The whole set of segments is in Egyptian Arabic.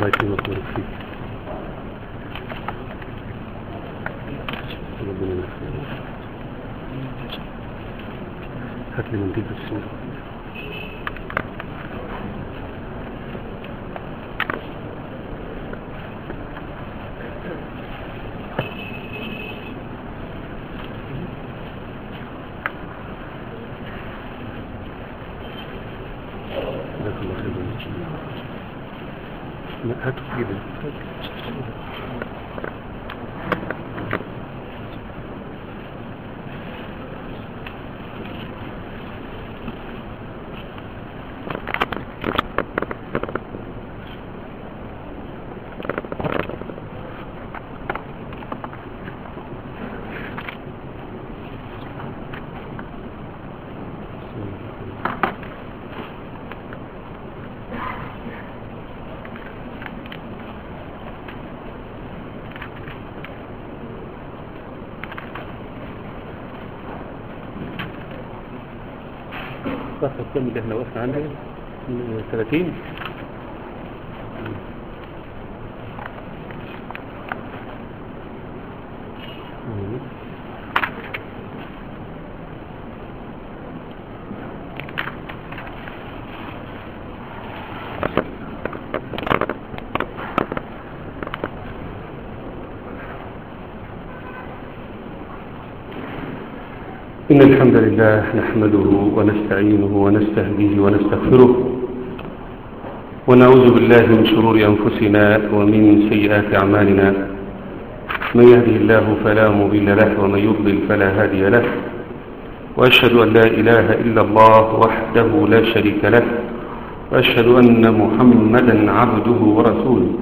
الله يكرمك ويبارك فيك ربنا يوفقك. هات لي منديل الصورة جزاك الله خير لا هاتوا في ايدك صح الكم اللي احنا وقفنا عنده 30 إن الحمد لله نحمده ونستعينه ونستهديه ونستغفره ونعوذ بالله من شرور أنفسنا ومن سيئات أعمالنا من يهده الله فلا مضل له ومن يضلل فلا هادي له وأشهد أن لا إله إلا الله وحده لا شريك له وأشهد أن محمدا عبده ورسوله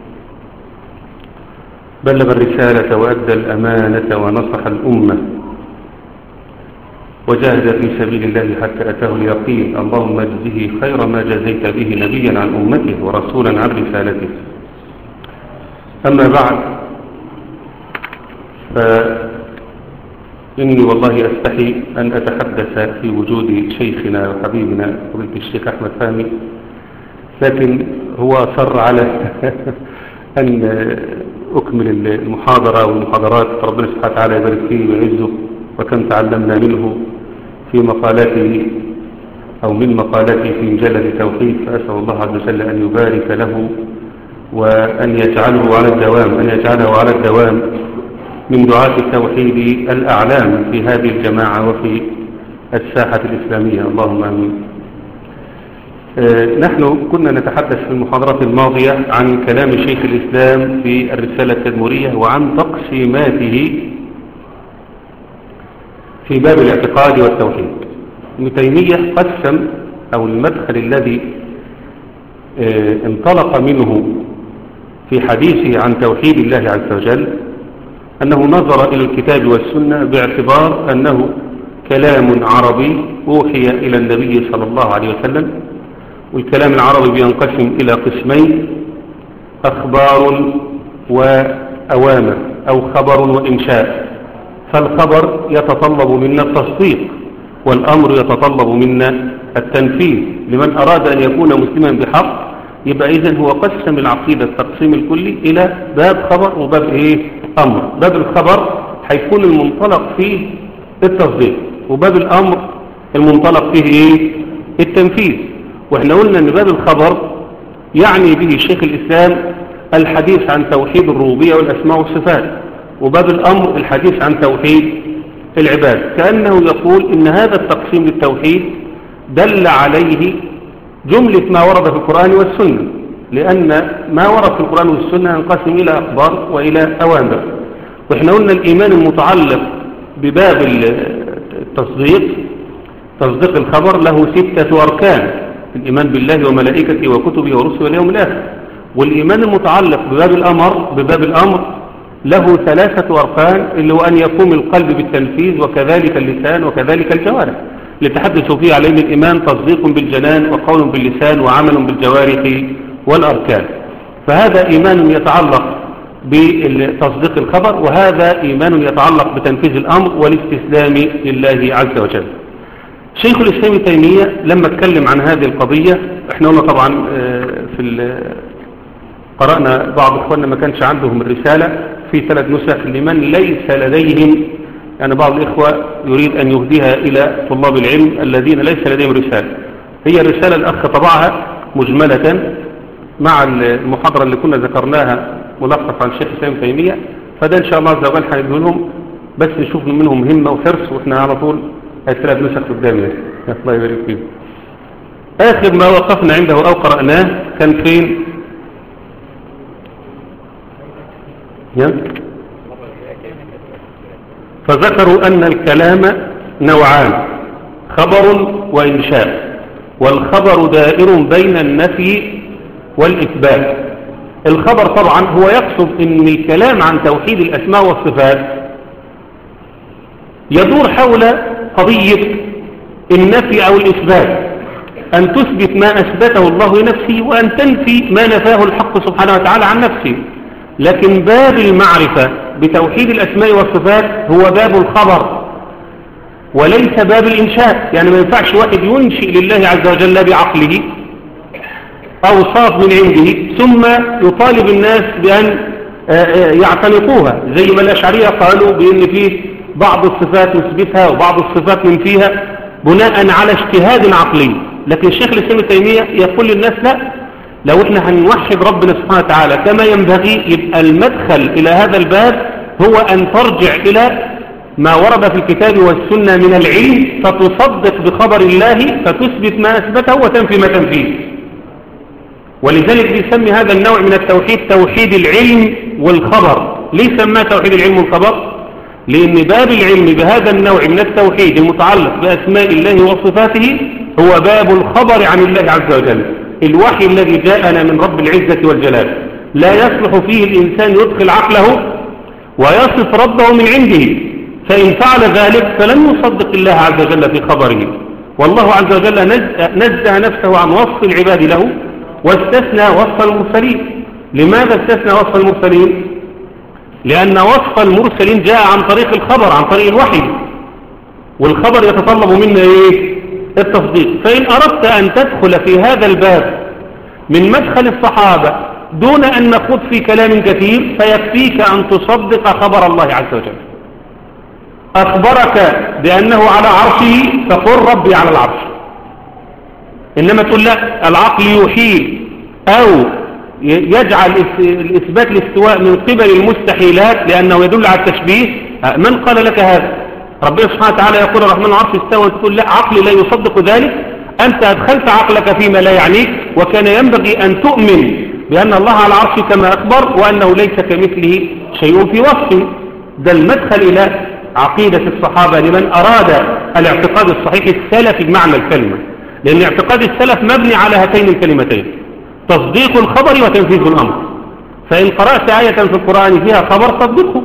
بلغ الرسالة وأدى الأمانة ونصح الأمة وجاهد في سبيل الله حتى أتاه اليقين اللهم اجزه خير ما جزيت به نبيا عن أمته ورسولا عن رسالته أما بعد فإني والله أستحي أن أتحدث في وجود شيخنا وحبيبنا فضيلة الشيخ أحمد فهمي لكن هو أصر على أن أكمل المحاضرة والمحاضرات ربنا سبحانه وتعالى يبارك فيه ويعزه وكم تعلمنا منه في مقالاته أو من مقالاته في مجلد التوحيد فأسأل الله عز وجل أن يبارك له وأن يجعله على الدوام أن يجعله على الدوام من دعاة التوحيد الأعلام في هذه الجماعة وفي الساحة الإسلامية اللهم آمين نحن كنا نتحدث في المحاضرات الماضية عن كلام شيخ الإسلام في الرسالة التدمرية وعن تقسيماته في باب الاعتقاد والتوحيد ابن تيمية قسم أو المدخل الذي انطلق منه في حديثه عن توحيد الله عز وجل أنه نظر إلى الكتاب والسنة باعتبار أنه كلام عربي أوحي إلى النبي صلى الله عليه وسلم والكلام العربي بينقسم إلى قسمين أخبار وأوامر أو خبر وإنشاء فالخبر يتطلب منا التصديق والأمر يتطلب منا التنفيذ لمن أراد أن يكون مسلما بحق يبقى إذن هو قسم العقيدة التقسيم الكلي إلى باب خبر وباب إيه أمر باب الخبر هيكون المنطلق فيه التصديق وباب الأمر المنطلق فيه إيه التنفيذ وإحنا قلنا أن باب الخبر يعني به شيخ الإسلام الحديث عن توحيد الربوبية والأسماء والصفات وباب الأمر الحديث عن توحيد العباد كأنه يقول إن هذا التقسيم للتوحيد دل عليه جملة ما ورد في القرآن والسنة لأن ما ورد في القرآن والسنة ينقسم إلى أخبار وإلى أوامر وإحنا قلنا الإيمان المتعلق بباب التصديق تصديق الخبر له ستة أركان الإيمان بالله وملائكته وكتبه ورسله واليوم الآخر والإيمان المتعلق بباب الأمر بباب الأمر له ثلاثة أركان اللي هو أن يقوم القلب بالتنفيذ وكذلك اللسان وكذلك الجوارح لتحدث فيه على أن الإيمان تصديق بالجنان وقول باللسان وعمل بالجوارح والأركان فهذا إيمان يتعلق بتصديق الخبر وهذا إيمان يتعلق بتنفيذ الأمر والاستسلام لله عز وجل شيخ الإسلام تيمية لما اتكلم عن هذه القضية احنا قلنا طبعا في قرأنا بعض إخواننا ما كانش عندهم الرسالة في ثلاث نسخ لمن ليس لديهم يعني بعض الإخوة يريد أن يهديها إلى طلاب العلم الذين ليس لديهم رسالة هي الرسالة الأخ طبعها مجملة مع المحاضرة اللي كنا ذكرناها ملخص عن الشيخ الإسلام تيمية فده إن شاء الله عز وجل هنديه لهم بس نشوف منهم همة وحرص وإحنا على طول الثلاث نسخ قدامنا الله يبارك فيكم آخر ما وقفنا عنده أو قرأناه كان فين فذكروا أن الكلام نوعان خبر وإنشاء والخبر دائر بين النفي والإثبات الخبر طبعا هو يقصد أن الكلام عن توحيد الأسماء والصفات يدور حول قضية النفي أو الإثبات أن تثبت ما أثبته الله لنفسه وأن تنفي ما نفاه الحق سبحانه وتعالى عن نفسه لكن باب المعرفة بتوحيد الأسماء والصفات هو باب الخبر وليس باب الإنشاء يعني ما ينفعش واحد ينشئ لله عز وجل بعقله أوصاف من عنده ثم يطالب الناس بأن يعتنقوها زي ما الأشعرية قالوا بأن فيه بعض الصفات نثبتها وبعض الصفات ننفيها بناء على اجتهاد عقلي لكن الشيخ الإسلام التيمية يقول للناس لا لو احنا هنوحد ربنا سبحانه وتعالى كما ينبغي يبقى المدخل إلى هذا الباب هو أن ترجع إلى ما ورد في الكتاب والسنة من العلم فتصدق بخبر الله فتثبت ما أثبته وتنفي ما تنفيه ولذلك بيسمي هذا النوع من التوحيد توحيد العلم والخبر ليه سماه توحيد العلم والخبر لأن باب العلم بهذا النوع من التوحيد المتعلق بأسماء الله وصفاته هو باب الخبر عن الله عز وجل الوحي الذي جاءنا من رب العزة والجلال لا يصلح فيه الإنسان يدخل عقله ويصف ربه من عنده فإن فعل ذلك فلن يصدق الله عز وجل في خبره والله عز وجل نزه نفسه عن وصف العباد له واستثنى وصف المرسلين لماذا استثنى وصف المرسلين لأن وصف المرسلين جاء عن طريق الخبر عن طريق الوحي والخبر يتطلب منا ايه التصديق فإن أردت أن تدخل في هذا الباب من مدخل الصحابة دون أن نخوض في كلام كثير فيكفيك أن تصدق خبر الله عز وجل أخبرك بأنه على عرشه فقل ربي على العرش إنما تقول لا العقل يحيل أو يجعل الإثبات الاستواء من قبل المستحيلات لأنه يدل على التشبيه من قال لك هذا ربنا سبحانه وتعالى يقول الرحمن العرش استوى تقول لا عقلي لا يصدق ذلك أنت أدخلت عقلك فيما لا يعنيك وكان ينبغي أن تؤمن بأن الله على العرش كما أخبر وأنه ليس كمثله شيء في وصفه ده المدخل إلى عقيدة الصحابة لمن أراد الاعتقاد الصحيح السلفي بمعنى الكلمة لأن اعتقاد السلف مبني على هاتين الكلمتين تصديق الخبر وتنفيذ الأمر فإن قرأت آية في القرآن فيها خبر صدقه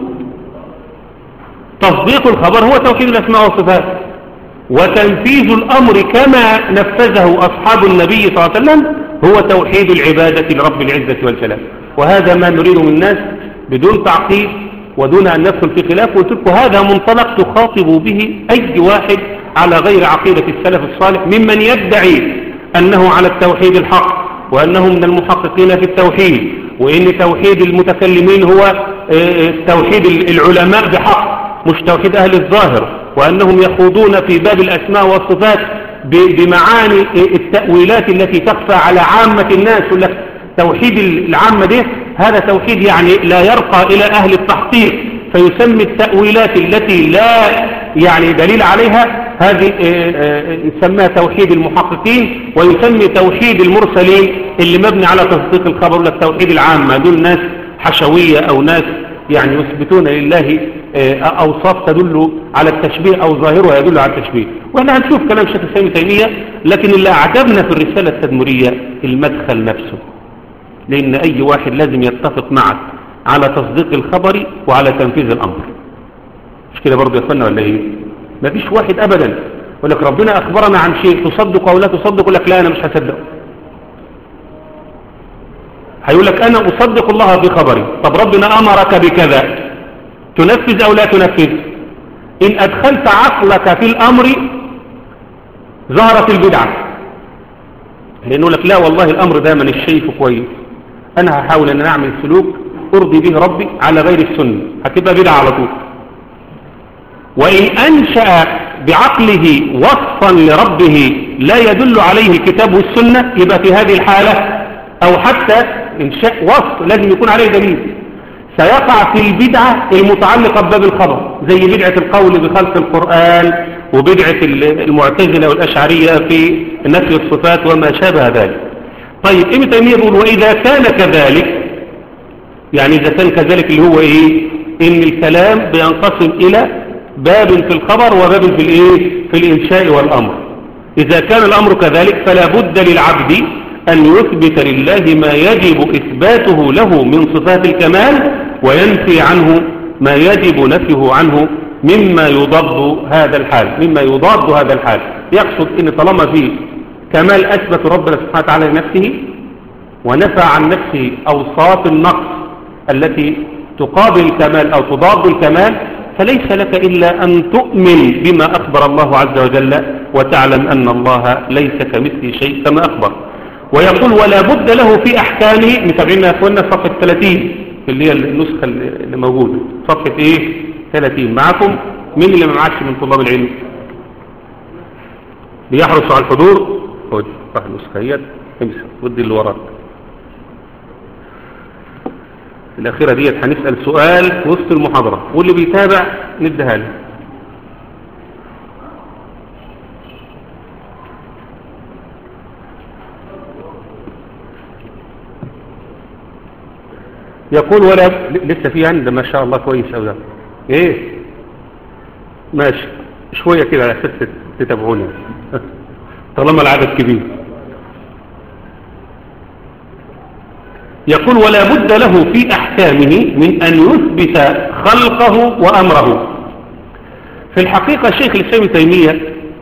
تصديق الخبر هو توحيد الأسماء والصفات وتنفيذ الأمر كما نفذه أصحاب النبي صلى الله عليه وسلم هو توحيد العبادة لرب العزة والجلال وهذا ما نريد من الناس بدون تعقيد ودون أن ندخل في خلاف وتلك هذا منطلق تخاطب به أي واحد على غير عقيدة السلف الصالح ممن يدعي أنه على التوحيد الحق وأنه من المحققين في التوحيد وإن توحيد المتكلمين هو توحيد العلماء بحق مش توحيد أهل الظاهر وأنهم يخوضون في باب الأسماء والصفات بمعاني التأويلات التي تخفى على عامة الناس يقول لك توحيد العامة ده هذا توحيد يعني لا يرقى إلى أهل التحقيق فيسمي التأويلات التي لا يعني دليل عليها هذه يسمى توحيد المحققين ويسمي توحيد المرسلين اللي مبني على تصديق الخبر للتوحيد العامة دول ناس حشوية أو ناس يعني يثبتون لله أوصاف تدل على التشبيه أو ظاهرها يدل على التشبيه وأنا هنشوف كلام شيخ الإسلام تيمية لكن اللي أعجبنا في الرسالة التدمرية المدخل نفسه لأن أي واحد لازم يتفق معك على تصديق الخبر وعلى تنفيذ الأمر مش كده برضه يا أخوانا ولا إيه ما فيش واحد أبدا يقول لك ربنا أخبرنا عن شيء تصدق أو لا تصدق يقول لك لا أنا مش هصدق هيقول لك أنا أصدق الله في خبري طب ربنا أمرك بكذا تنفذ أو لا تنفذ إن أدخلت عقلك في الأمر ظهرت البدعة لأنه لك لا والله الأمر ده من الشيء كويس أنا هحاول أن أعمل سلوك أرضي به ربي على غير السنة هتبقى بدعة على طول وإن أنشأ بعقله وصفا لربه لا يدل عليه الكتاب والسنة يبقى في هذه الحالة أو حتى إنشاء وصف لازم يكون عليه دليل سيقع في البدعة المتعلقة بباب الخبر زي بدعة القول بخلق القرآن وبدعة المعتزلة والأشعرية في نفي الصفات وما شابه ذلك طيب ابن تيمية يقول وإذا كان كذلك يعني إذا كان كذلك اللي هو إيه إن الكلام بينقسم إلى باب في الخبر وباب في الإيه في الإنشاء والأمر إذا كان الأمر كذلك فلا بد للعبد أن يثبت لله ما يجب إثباته له من صفات الكمال وينفي عنه ما يجب نفيه عنه مما يضاد هذا الحال مما يضاد هذا الحال يقصد ان طالما في كمال اثبت ربنا سبحانه وتعالى لنفسه ونفى عن نفسه اوصاف النقص التي تقابل الكمال او تضاد الكمال فليس لك الا ان تؤمن بما اخبر الله عز وجل وتعلم ان الله ليس كمثله شيء كما اخبر ويقول ولا بد له في احكامه متابعين يا اخوانا صفحه 30 اللي هي النسخه اللي موجوده صفحه ايه 30 معكم مين اللي ما معكش من طلاب العلم بيحرصوا على الحضور خد صح النسخيات امسك ودي اللي وراك الأخيرة ديت هنسأل سؤال في وسط المحاضرة واللي بيتابع نديها له يقول ولا لسه في عند ما شاء الله كويس أو ده ايه ماشي شوية كده على أساس تتابعوني طالما العدد كبير يقول ولا بد له في أحكامه من أن يثبت خلقه وأمره في الحقيقة الشيخ الإسلام تيمية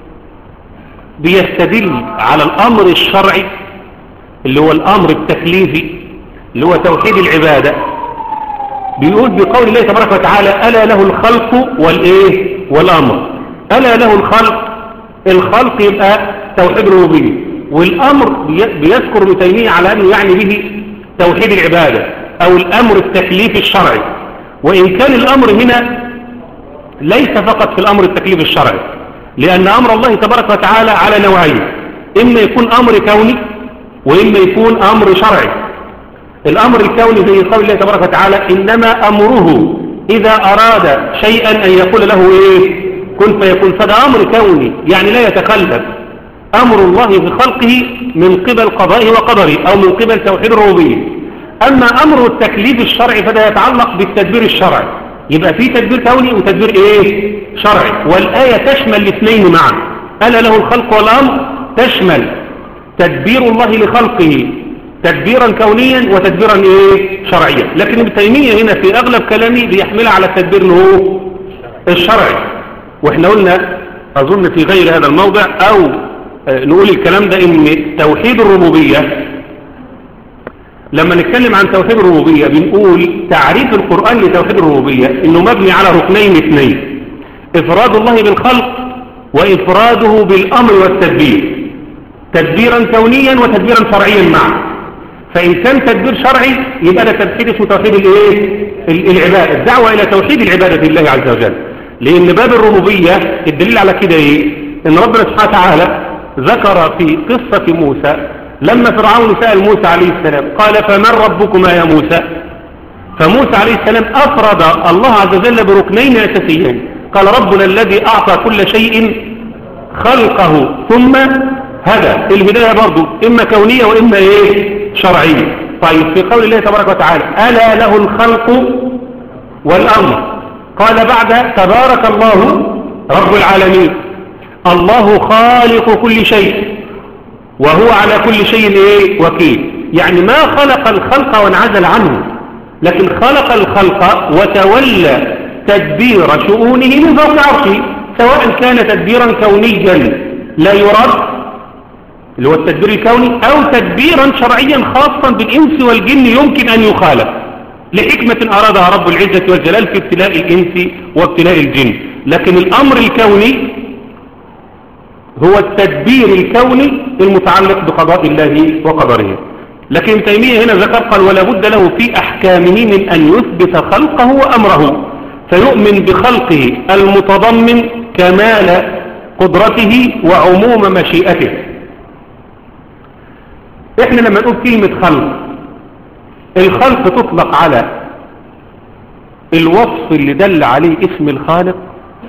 بيستدل على الأمر الشرعي اللي هو الأمر التكليفي اللي هو توحيد العبادة بيقول بقول الله تبارك وتعالى ألا له الخلق والإيه والأمر ألا له الخلق الخلق يبقى توحيد الربوبية والأمر بيذكر ابن تيمية على أنه يعني به توحيد العبادة أو الأمر التكليف الشرعي وإن كان الأمر هنا ليس فقط في الأمر التكليف الشرعي لأن أمر الله تبارك وتعالى على نوعين إما يكون أمر كوني وإما يكون أمر شرعي الأمر الكوني زي قول الله تبارك وتعالى إنما أمره إذا أراد شيئا أن يقول له إيه كن فيكون فده أمر كوني يعني لا يتخلف أمر الله في خلقه من قبل قضائه وقدره أو من قبل توحيد الربوبية أما أمر التكليف الشرعي فده يتعلق بالتدبير الشرعي يبقى في تدبير كوني وتدبير إيه شرعي والآية تشمل الاثنين معا ألا له الخلق والأمر تشمل تدبير الله لخلقه تدبيرا كونيا وتدبيرا ايه شرعيا لكن ابن تيميه هنا في اغلب كلامه بيحملها على التدبير اللي هو الشرعي واحنا قلنا اظن في غير هذا الموضع او نقول الكلام ده ان توحيد الربوبيه لما نتكلم عن توحيد الربوبيه بنقول تعريف القران لتوحيد الربوبيه انه مبني على ركنين اثنين افراد الله بالخلق وافراده بالامر والتدبير تدبيرا كونيا وتدبيرا شرعيا معا فإن كان تدبير شرعي يبقى ده تدبير اسمه توحيد الايه العبادة الدعوة إلى توحيد العبادة لله عز وجل لأن باب الربوبية الدليل على كده إيه إن ربنا سبحانه وتعالى ذكر في قصة موسى لما فرعون سأل موسى عليه السلام قال فمن ربكما يا موسى فموسى عليه السلام أفرد الله عز وجل بركنين أساسيين قال ربنا الذي أعطى كل شيء خلقه ثم هدى الهداية برضو إما كونية وإما إيه شرعية طيب في قول الله تبارك وتعالى ألا له الخلق والأمر قال بعد تبارك الله رب العالمين الله خالق كل شيء وهو على كل شيء إيه وكيل يعني ما خلق الخلق وانعزل عنه لكن خلق الخلق وتولى تدبير شؤونه من فوق عرشه سواء كان تدبيرا كونيا لا يرد اللي هو التدبير الكوني أو تدبيرا شرعيا خاصا بالإنس والجن يمكن أن يخالف لحكمة أرادها رب العزة والجلال في ابتلاء الإنس وابتلاء الجن لكن الأمر الكوني هو التدبير الكوني المتعلق بقضاء الله وقدره لكن ابن تيمية هنا ذكر قال ولا بد له في أحكامه من أن يثبت خلقه وأمره فيؤمن بخلقه المتضمن كمال قدرته وعموم مشيئته احنا لما نقول كلمة خلق الخلق تطلق على الوصف اللي دل عليه اسم الخالق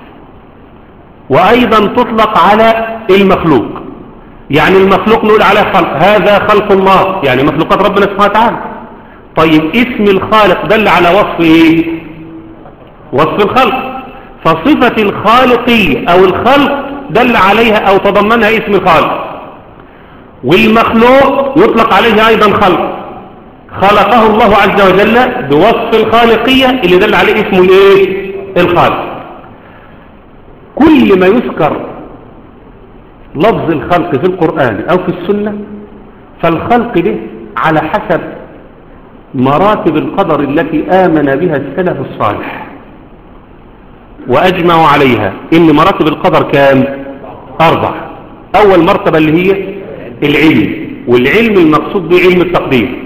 وأيضا تطلق على المخلوق يعني المخلوق نقول عليه خلق هذا خلق الله يعني مخلوقات ربنا سبحانه وتعالى طيب اسم الخالق دل على وصف ايه وصف الخلق فصفة الخالقية او الخلق دل عليها او تضمنها اسم الخالق والمخلوق يطلق عليه ايضا خلق خلقه الله عز وجل بوصف الخالقية اللي دل عليه اسمه الايه الخالق كل ما يذكر لفظ الخلق في القرآن أو في السنة فالخلق ده على حسب مراتب القدر التي آمن بها السلف الصالح وأجمعوا عليها إن مراتب القدر كام أربع أول مرتبة اللي هي العلم والعلم المقصود بعلم التقدير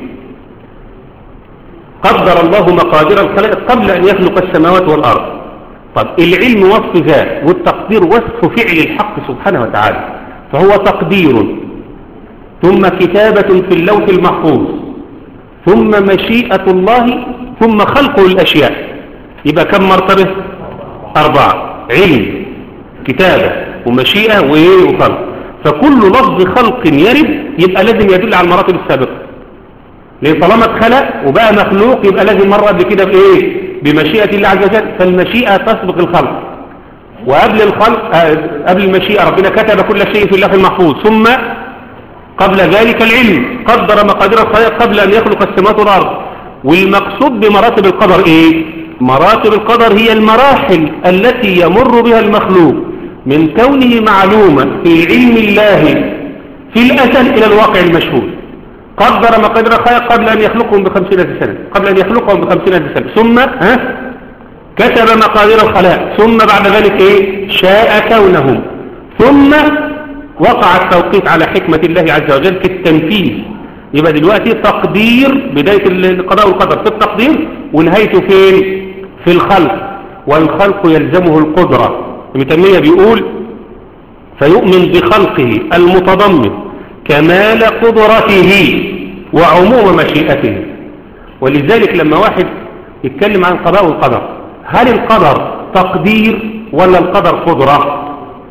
قدر الله مقادير الخلق قبل أن يخلق السماوات والأرض طب العلم وصف ذات والتقدير وصف فعل الحق سبحانه وتعالى فهو تقدير ثم كتابة في اللوح المحفوظ ثم مشيئة الله ثم خلق الأشياء يبقى كم مرتبة أربعة علم كتابة ومشيئة وخلق فكل لفظ خلق يرد يبقى لازم يدل على المراتب السابقة ليه طالما اتخلق وبقى مخلوق يبقى لازم مرة قبل كده بإيه بمشيئة الله عز وجل فالمشيئة تسبق الخلق وقبل الخلق آه قبل المشيئة ربنا كتب كل شيء في الله المحفوظ ثم قبل ذلك العلم قدر مقادير الخلق قبل أن يخلق السماوات والأرض والمقصود بمراتب القدر إيه مراتب القدر هي المراحل التي يمر بها المخلوق من كونه معلوما في علم الله في الأزل إلى الواقع المشهود قدر مقادير الخلق قبل أن يخلقهم بخمسين سنة قبل أن يخلقهم بخمسين سنة ثم ها كتب مقادير الخلاء ثم بعد ذلك إيه شاء كونهم ثم وقع التوقيت على حكمة الله عز وجل في التنفيذ يبقى دلوقتي تقدير بداية القضاء والقدر في التقدير ونهايته فين في الخلق والخلق يلزمه القدرة ابن تيمية بيقول فيؤمن بخلقه المتضمن كمال قدرته وعموم مشيئته ولذلك لما واحد يتكلم عن القضاء والقدر هل القدر تقدير ولا القدر قدرة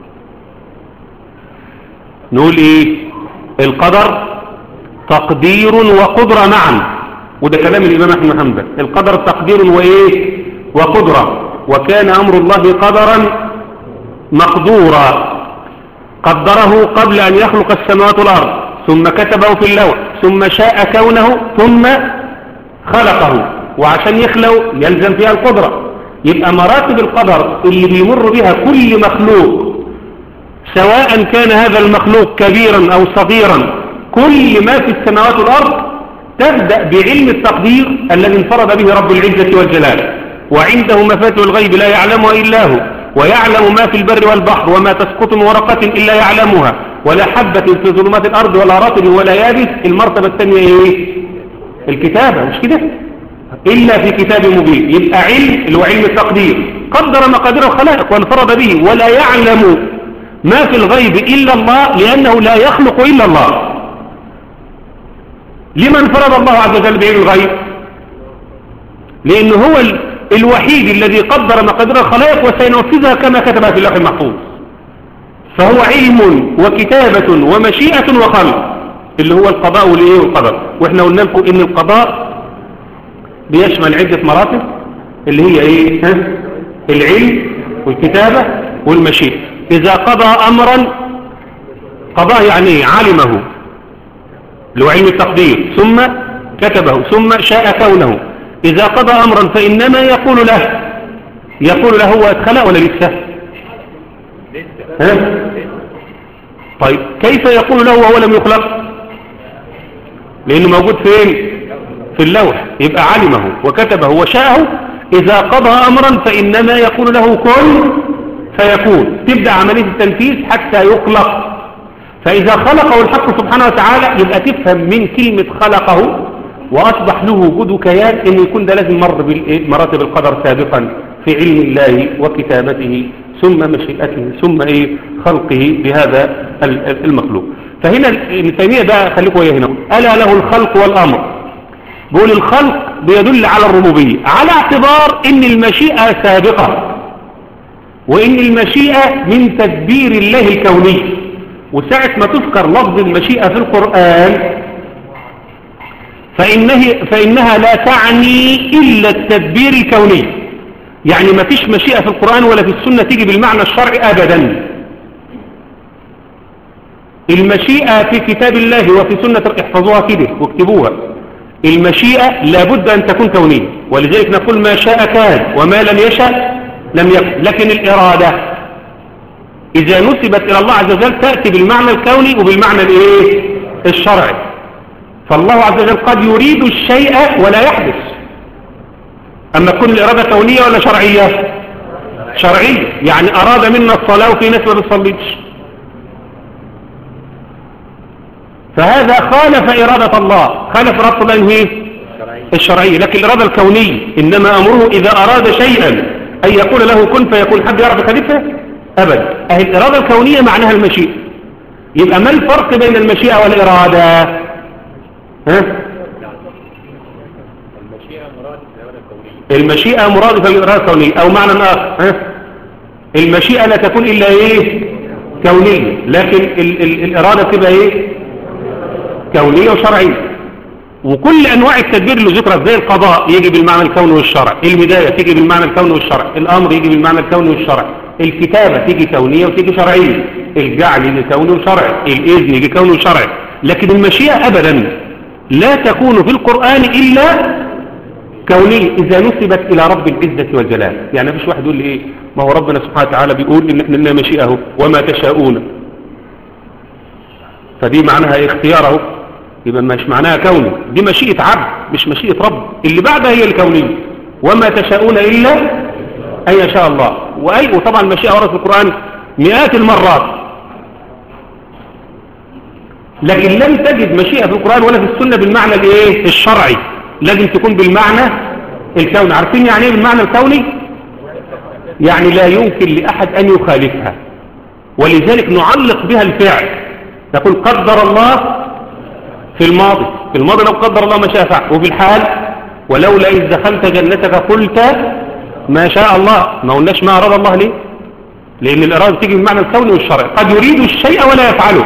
نقول ايه القدر تقدير وقدرة معا وده كلام الإمام أحمد محمد القدر تقدير وإيه وقدرة وكان أمر الله قدرا مقدورا قدره قبل أن يخلق السماوات والأرض ثم كتبه في اللوح ثم شاء كونه ثم خلقه وعشان يخلق يلزم فيها القدرة يبقى مراتب القدر اللي بيمر بها كل مخلوق سواء كان هذا المخلوق كبيرا أو صغيرا كل ما في السماوات والأرض تبدأ بعلم التقدير الذي انفرد به رب العزة والجلال وعنده مفاتح الغيب لا يعلمها إلا هو ويعلم ما في البر والبحر وما تسقط من ورقة إلا يعلمها ولا حبة في ظلمات الأرض ولا رطب ولا يابس المرتبة الثانية إيه الكتابة مش كده إلا في كتاب مبين يبقى علم اللي هو علم التقدير قدر مقادير الخلائق وانفرد به ولا يعلم ما في الغيب إلا الله لأنه لا يخلق إلا الله لمن فرض الله عز وجل بعلم الغيب لأنه هو الوحيد الذي قدر مقادير الخلائق وسينفذها كما كتبها في اللوح المحفوظ فهو علم وكتابة ومشيئة وخلق اللي هو القضاء والإيه والقدر وإحنا قلنا لكم إن القضاء بيشمل عدة مراتب اللي هي إيه ها؟ العلم والكتابة والمشيئة إذا قضى أمرا قضاه يعني علمه اللي هو علم التقدير ثم كتبه ثم شاء كونه إذا قضى أمرا فإنما يقول له يقول له هو أدخل ولا لسه ها؟ طيب كيف يقول له وهو لم يخلق لأنه موجود فين في اللوح يبقى علمه وكتبه وشاءه إذا قضى أمرا فإنما يقول له كن فيكون تبدأ عملية التنفيذ حتى يخلق فإذا خلقه الحق سبحانه وتعالى يبقى تفهم من كلمة خلقه وأصبح له وجود كيان إن يكون ده لازم مر مراتب القدر سابقا في علم الله وكتابته ثم مشيئته ثم إيه خلقه بهذا المخلوق فهنا ابن تيمية بقى خليكم وياه هنا ألا له الخلق والأمر بقول الخلق بيدل على الربوبية على اعتبار ان المشيئة سابقة وان المشيئة من تدبير الله الكوني وساعة ما تذكر لفظ المشيئة في القرآن فإنه فإنها لا تعني إلا التدبير الكوني يعني ما فيش مشيئة في القرآن ولا في السنة تيجي بالمعنى الشرعي أبدا المشيئة في كتاب الله وفي سنة احفظوها كده واكتبوها المشيئة لابد أن تكون كونية ولذلك نقول ما شاء كان وما لم يشاء لم يكن لكن الإرادة إذا نسبت إلى الله عز وجل تأتي بالمعنى الكوني وبالمعنى الإيه؟ الشرعي فالله عز وجل قد يريد الشيء ولا يحدث أما تكون الإرادة كونية ولا شرعية شرعية يعني أراد منا الصلاة وفي ناس ما بتصليش فهذا خالف إرادة الله خالف إرادة الله هي الشرعية لكن الإرادة الكونية إنما أمره إذا أراد شيئا أن يقول له كن فيكون حد يعرف خليفة أبدا أهي الإرادة الكونية معناها المشيئة يبقى ما الفرق بين المشيئة والإرادة ها؟ المشيئة مرادفة للإرادة الكونية أو معنى آخر ها؟ المشيئة لا تكون إلا إيه كونية لكن ال ال الإرادة تبقى إيه كونية وشرعية وكل أنواع التدبير اللي ذكرت زي القضاء يجي بالمعنى الكوني والشرع المداية تيجي بالمعنى الكوني والشرع الأمر يجي بالمعنى الكوني والشرع الكتابة تيجي كونية وتيجي شرعية الجعل يجي كوني وشرعي الإذن يجي كوني وشرعي لكن المشيئة أبدا لا تكون في القرآن إلا كونية إذا نسبت إلى رب العزة والجلال يعني مفيش واحد يقول لي إيه ما هو ربنا سبحانه وتعالى بيقول إن إحنا لنا مشيئه وما تشاءون فدي معناها اختياره يبقى مش معناها كوني دي مشيئة عبد مش مشيئة رب اللي بعدها هي الكونية وما تشاءون إلا أن يشاء الله وأي وطبعا المشيئة ورد في القرآن مئات المرات لكن لم تجد مشيئة في القرآن ولا في السنة بالمعنى الايه الشرعي لازم تكون بالمعنى الكوني عارفين يعني ايه بالمعنى الكوني يعني لا يمكن لأحد أن يخالفها ولذلك نعلق بها الفعل نقول قدر الله في الماضي في الماضي لو قدر الله ما شاء فعل وفي الحال ولولا إذ دخلت جنتك قلت ما شاء الله ما قلناش ما أراد الله ليه لأن الإرادة تيجي بالمعنى الكوني والشرعي قد يريد الشيء ولا يفعله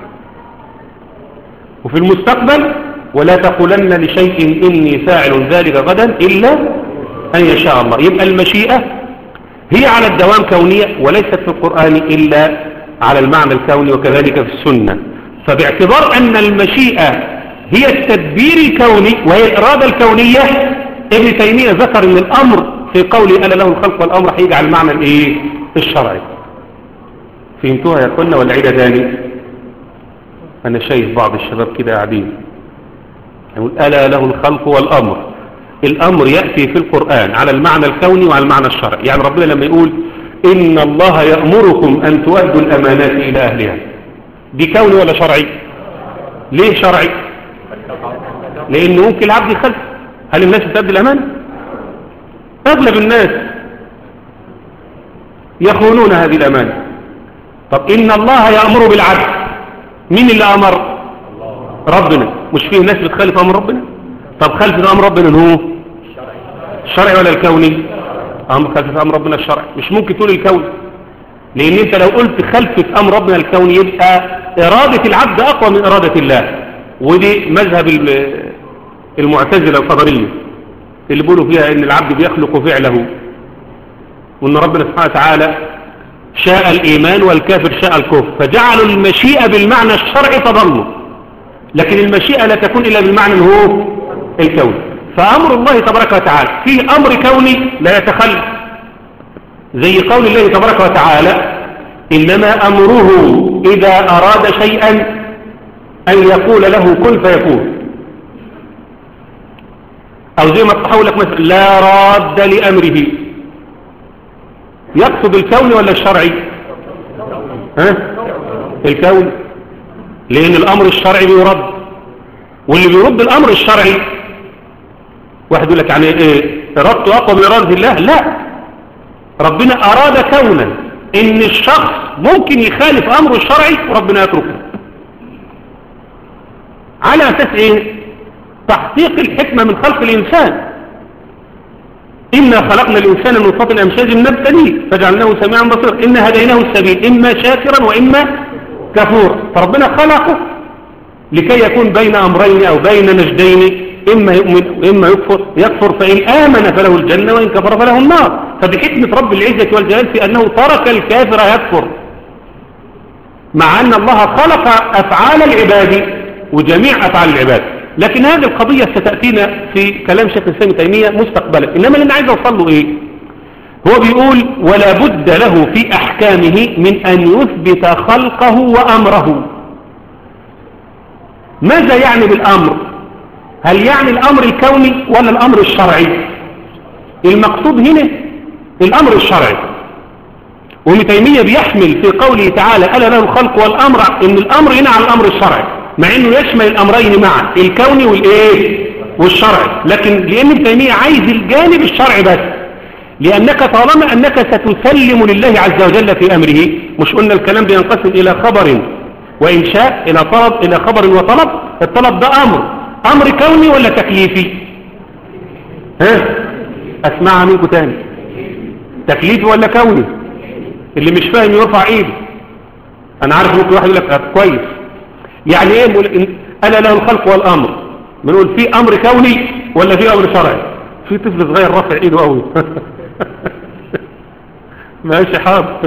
وفي المستقبل ولا تقولن لشيء إني فاعل ذلك غدا إلا أن يشاء الله يبقى المشيئة هي على الدوام كونية وليست في القرآن إلا على المعنى الكوني وكذلك في السنة فباعتبار أن المشيئة هي التدبير الكوني وهي الإرادة الكونية ابن تيمية ذكر أن الأمر في قوله ألا له الخلق والأمر هيجي على المعنى الإيه؟ الشرعي فهمتوها يا أخوانا ولا عيدة تاني أنا شايف بعض الشباب كده قاعدين يقول ألا له الخلق والأمر الأمر يأتي في القرآن على المعنى الكوني وعلى المعنى الشرعي يعني ربنا لما يقول إن الله يأمركم أن تؤدوا الأمانات إلى أهلها دي كوني ولا شرعي ليه شرعي لأن ممكن العبد يخلف هل الناس بتأدي الأمان أغلب الناس يخونون هذه الأمان طب إن الله يأمر بالعدل مين اللي أمر ربنا مش فيه ناس بتخالف أمر ربنا طب خلف أمر ربنا هو الشرعي ولا الكوني أمر خلف أمر ربنا الشرعي مش ممكن تقول الكوني لأن أنت لو قلت خلفة أمر ربنا الكوني يبقى إرادة العبد أقوى من إرادة الله ودي مذهب المعتزلة القدرية اللي بيقولوا فيها إن العبد بيخلق فعله وإن ربنا سبحانه وتعالى شاء الإيمان والكافر شاء الكفر فجعلوا المشيئة بالمعنى الشرعي تضلوا لكن المشيئة لا تكون إلا بالمعنى هو الكوني فأمر الله تبارك وتعالى فيه أمر كوني لا يتخلف زي قول الله تبارك وتعالى إنما أمره إذا أراد شيئا أن يقول له كن فيكون أو زي ما تحول لك مثلا لا راد لأمره يقصد الكون ولا الشرعي ها الكون لأن الأمر الشرعي بيرد واللي بيرد الأمر الشرعي واحد يقول لك يعني إيه إرادته أقوى من إرادة الله لا ربنا أراد كونا إن الشخص ممكن يخالف أمره الشرعي وربنا يتركه على أساس إيه تحقيق الحكمة من خلق الإنسان إنا خلقنا الإنسان من نطفة أمشاج نبتليه فجعلناه سميعا بصيرا إنا هديناه السبيل إما شاكرا وإما كفورا فربنا خلقه لكي يكون بين أمرين أو بين نجدين إما يؤمن وإما يكفر يكفر فإن آمن فله الجنة وإن كفر فله النار فبحكمة رب العزة والجلال في أنه ترك الكافر يكفر مع أن الله خلق أفعال العباد وجميع أفعال العباد لكن هذه القضية ستأتينا في كلام شيخ الإسلام تيمية مستقبلا إنما اللي أنا عايز أوصل له إيه هو بيقول ولا بد له في أحكامه من أن يثبت خلقه وأمره ماذا يعني بالأمر هل يعني الأمر الكوني ولا الأمر الشرعي المقصود هنا الأمر الشرعي وابن تيمية بيحمل في قوله تعالى ألا له الخلق والأمر إن الأمر هنا على الأمر الشرعي مع إنه يشمل الأمرين معا الكوني والإيه والشرعي لكن لأن ابن تيمية عايز الجانب الشرعي بس لأنك طالما أنك ستسلم لله عز وجل في أمره مش قلنا الكلام بينقسم إلى خبر وإنشاء إلى طلب إلى خبر وطلب الطلب ده أمر أمر كوني ولا تكليفي ها أسمعها منكم تاني تكليفي ولا كوني اللي مش فاهم يرفع ايده انا عارف ممكن واحد يقول لك كويس يعني ايه انا له الخلق والامر بنقول في امر كوني ولا في امر شرعي في طفل صغير رافع ايده قوي ماشي حاضر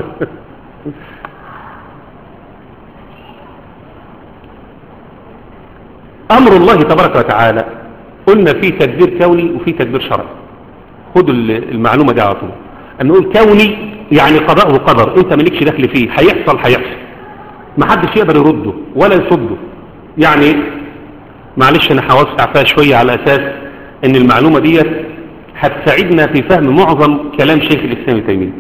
امر الله تبارك وتعالى قلنا في تدبير كوني وفي تدبير شرعي خدوا المعلومة دي على طول أن نقول كوني يعني قضاء وقدر انت مالكش دخل فيه هيحصل هيحصل ما حدش يقدر يرده ولا يصده يعني معلش انا هوسع فيها شوية على اساس ان المعلومة ديت هتساعدنا في فهم معظم كلام شيخ الاسلام ابن تيميه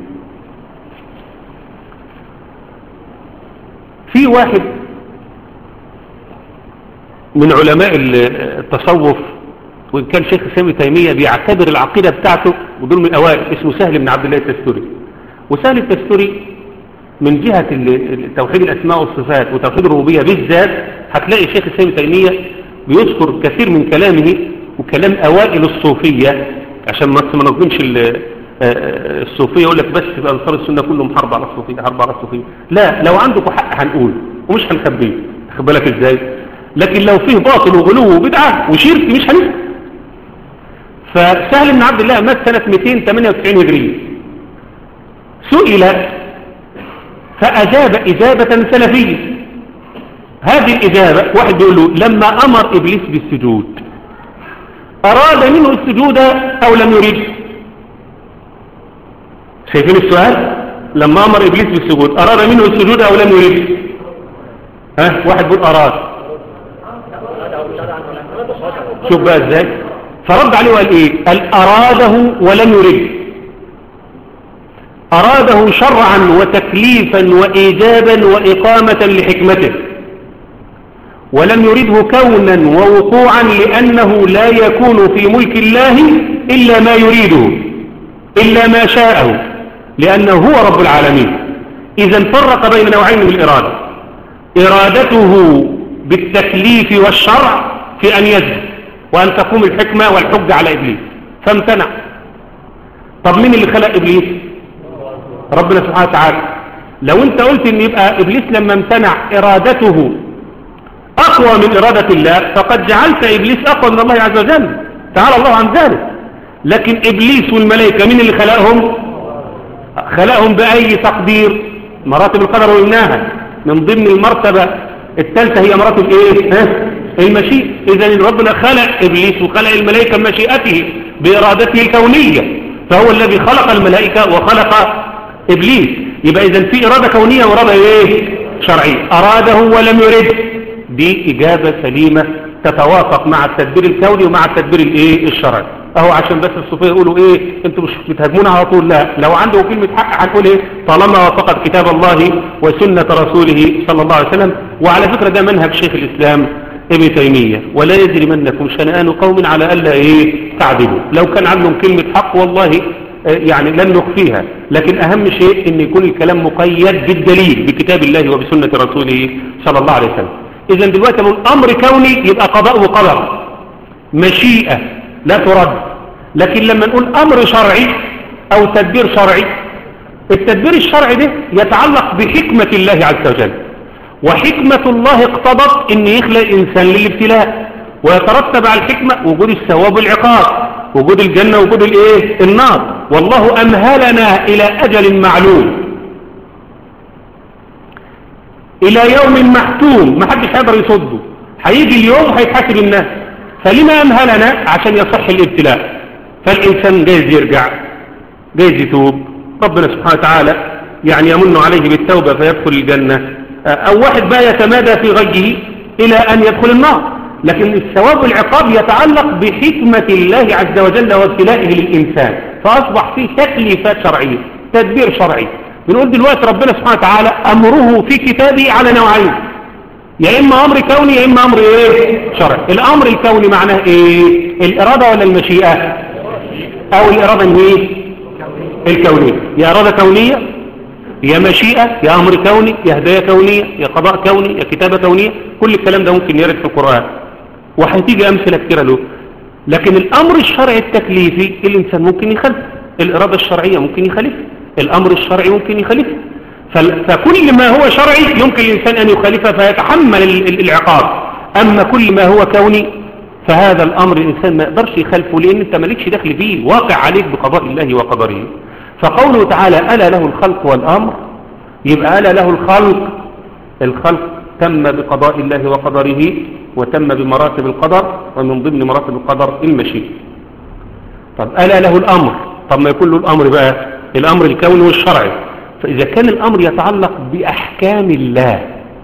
في واحد من علماء التصوف وإن كان شيخ الإسلام ابن تيمية بيعتبر العقيدة بتاعته ودول من الأوائل اسمه سهل بن عبد الله التستوري وسهل التستوري من جهة توحيد الأسماء والصفات وتوحيد الربوبية بالذات هتلاقي شيخ الإسلام ابن تيمية بيذكر كثير من كلامه وكلام أوائل الصوفية عشان ما نظلمش الصوفية يقول لك بس في أنصار السنة كلهم حرب على الصوفية حرب على الصوفية لا لو عندكم حق هنقول ومش هنخبيه خد بالك ازاي لكن لو فيه باطل وغلو وبدعة وشرك مش هنسكت فسهل بن عبد الله مات سنة 298 هجرية سئل فأجاب إجابة سلفية هذه الإجابة واحد بيقول له لما أمر إبليس بالسجود أراد منه السجود أو لم يريد شايفين السؤال لما أمر إبليس بالسجود أراد منه السجود أو لم يريد ها واحد بيقول أراد شوف بقى ازاي فرد عليه وقال ايه قال أراده ولم يريد أراده شرعا وتكليفا وإيجابا وإقامة لحكمته ولم يرده كونا ووقوعا لأنه لا يكون في ملك الله إلا ما يريده إلا ما شاءه لأنه هو رب العالمين إذا فرق بين نوعين من الإرادة إرادته بالتكليف والشرع في أن يزد وأن تقوم الحكمة والحجة على إبليس فامتنع طب مين اللي خلق إبليس ربنا سبحانه وتعالى لو انت قلت ان يبقى إبليس لما امتنع إرادته أقوى من إرادة الله فقد جعلت إبليس أقوى من الله عز وجل تعالى الله عن ذلك لكن إبليس والملائكة مين اللي خلقهم خلقهم بأي تقدير مراتب القدر وقلناها من ضمن المرتبة الثالثة هي مراتب ايه ها؟ المشيئة إذا ربنا خلق إبليس وخلق الملائكة بمشيئته بإرادته الكونية فهو الذي خلق الملائكة وخلق إبليس يبقى إذا في إرادة كونية وإرادة إيه شرعية أراده ولم يرد دي إجابة سليمة تتوافق مع التدبير الكوني ومع التدبير الإيه الشرعي اهو عشان بس الصوفيه يقولوا ايه انتوا مش بتهاجمونا على طول لا لو عنده كلمه حق هنقول ايه طالما وافقت كتاب الله وسنه رسوله صلى الله عليه وسلم وعلى فكره ده منهج شيخ الاسلام ابن تيميه ولا يجرمنكم شنآن قوم على الا ايه تعدلوا لو كان عندهم كلمه حق والله يعني لن نخفيها لكن أهم شيء أن يكون الكلام مقيد بالدليل بكتاب الله وبسنة رسوله صلى الله عليه وسلم إذا دلوقتي من أمر كوني يبقى قضاء وقدر مشيئة لا ترد لكن لما نقول أمر شرعي أو تدبير شرعي التدبير الشرعي ده يتعلق بحكمة الله عز وجل وحكمة الله اقتضت أن يخلق الإنسان للابتلاء ويترتب على الحكمة وجود الثواب والعقاب وجود الجنة وجود الايه النار والله امهلنا الى اجل معلوم الى يوم محتوم ما حدش هيقدر يصده هيجي اليوم هيتحاسب الناس فلما امهلنا عشان يصح الابتلاء فالانسان جايز يرجع جايز يتوب ربنا سبحانه وتعالى يعني يمن عليه بالتوبة فيدخل الجنة او واحد بقى يتمادى في غيه الى ان يدخل النار لكن الثواب والعقاب يتعلق بحكمة الله عز وجل وابتلائه للإنسان فأصبح فيه تكليفات شرعية تدبير شرعي بنقول دلوقتي ربنا سبحانه وتعالى أمره في كتابه على نوعين يا إما أمر كوني يا إما أمر إيه شرعي الأمر الكوني معناه إيه الإرادة ولا المشيئة أو الإرادة إيه الكونية يا إرادة كونية يا مشيئة يا أمر كوني يا هداية كونية يا قضاء كوني يا كتابة كونية كل الكلام ده ممكن يرد في القرآن وهتيجي أمثلة كثيرة له لكن الأمر الشرعي التكليفي الإنسان ممكن يخلف الإرادة الشرعية ممكن يخالف الأمر الشرعي ممكن يخالف فكل ما هو شرعي يمكن الإنسان أن يخالفه فيتحمل العقاب أما كل ما هو كوني فهذا الأمر الإنسان ما يقدرش يخالفه لأن أنت مالكش دخل فيه واقع عليك بقضاء الله وقدره فقوله تعالى ألا له الخلق والأمر يبقى ألا له الخلق الخلق تم بقضاء الله وقدره وتم بمراتب القدر ومن ضمن مراتب القدر المشيئة طب ألا له الأمر طب ما يكون له الأمر بقى الأمر الكوني والشرعي فإذا كان الأمر يتعلق بأحكام الله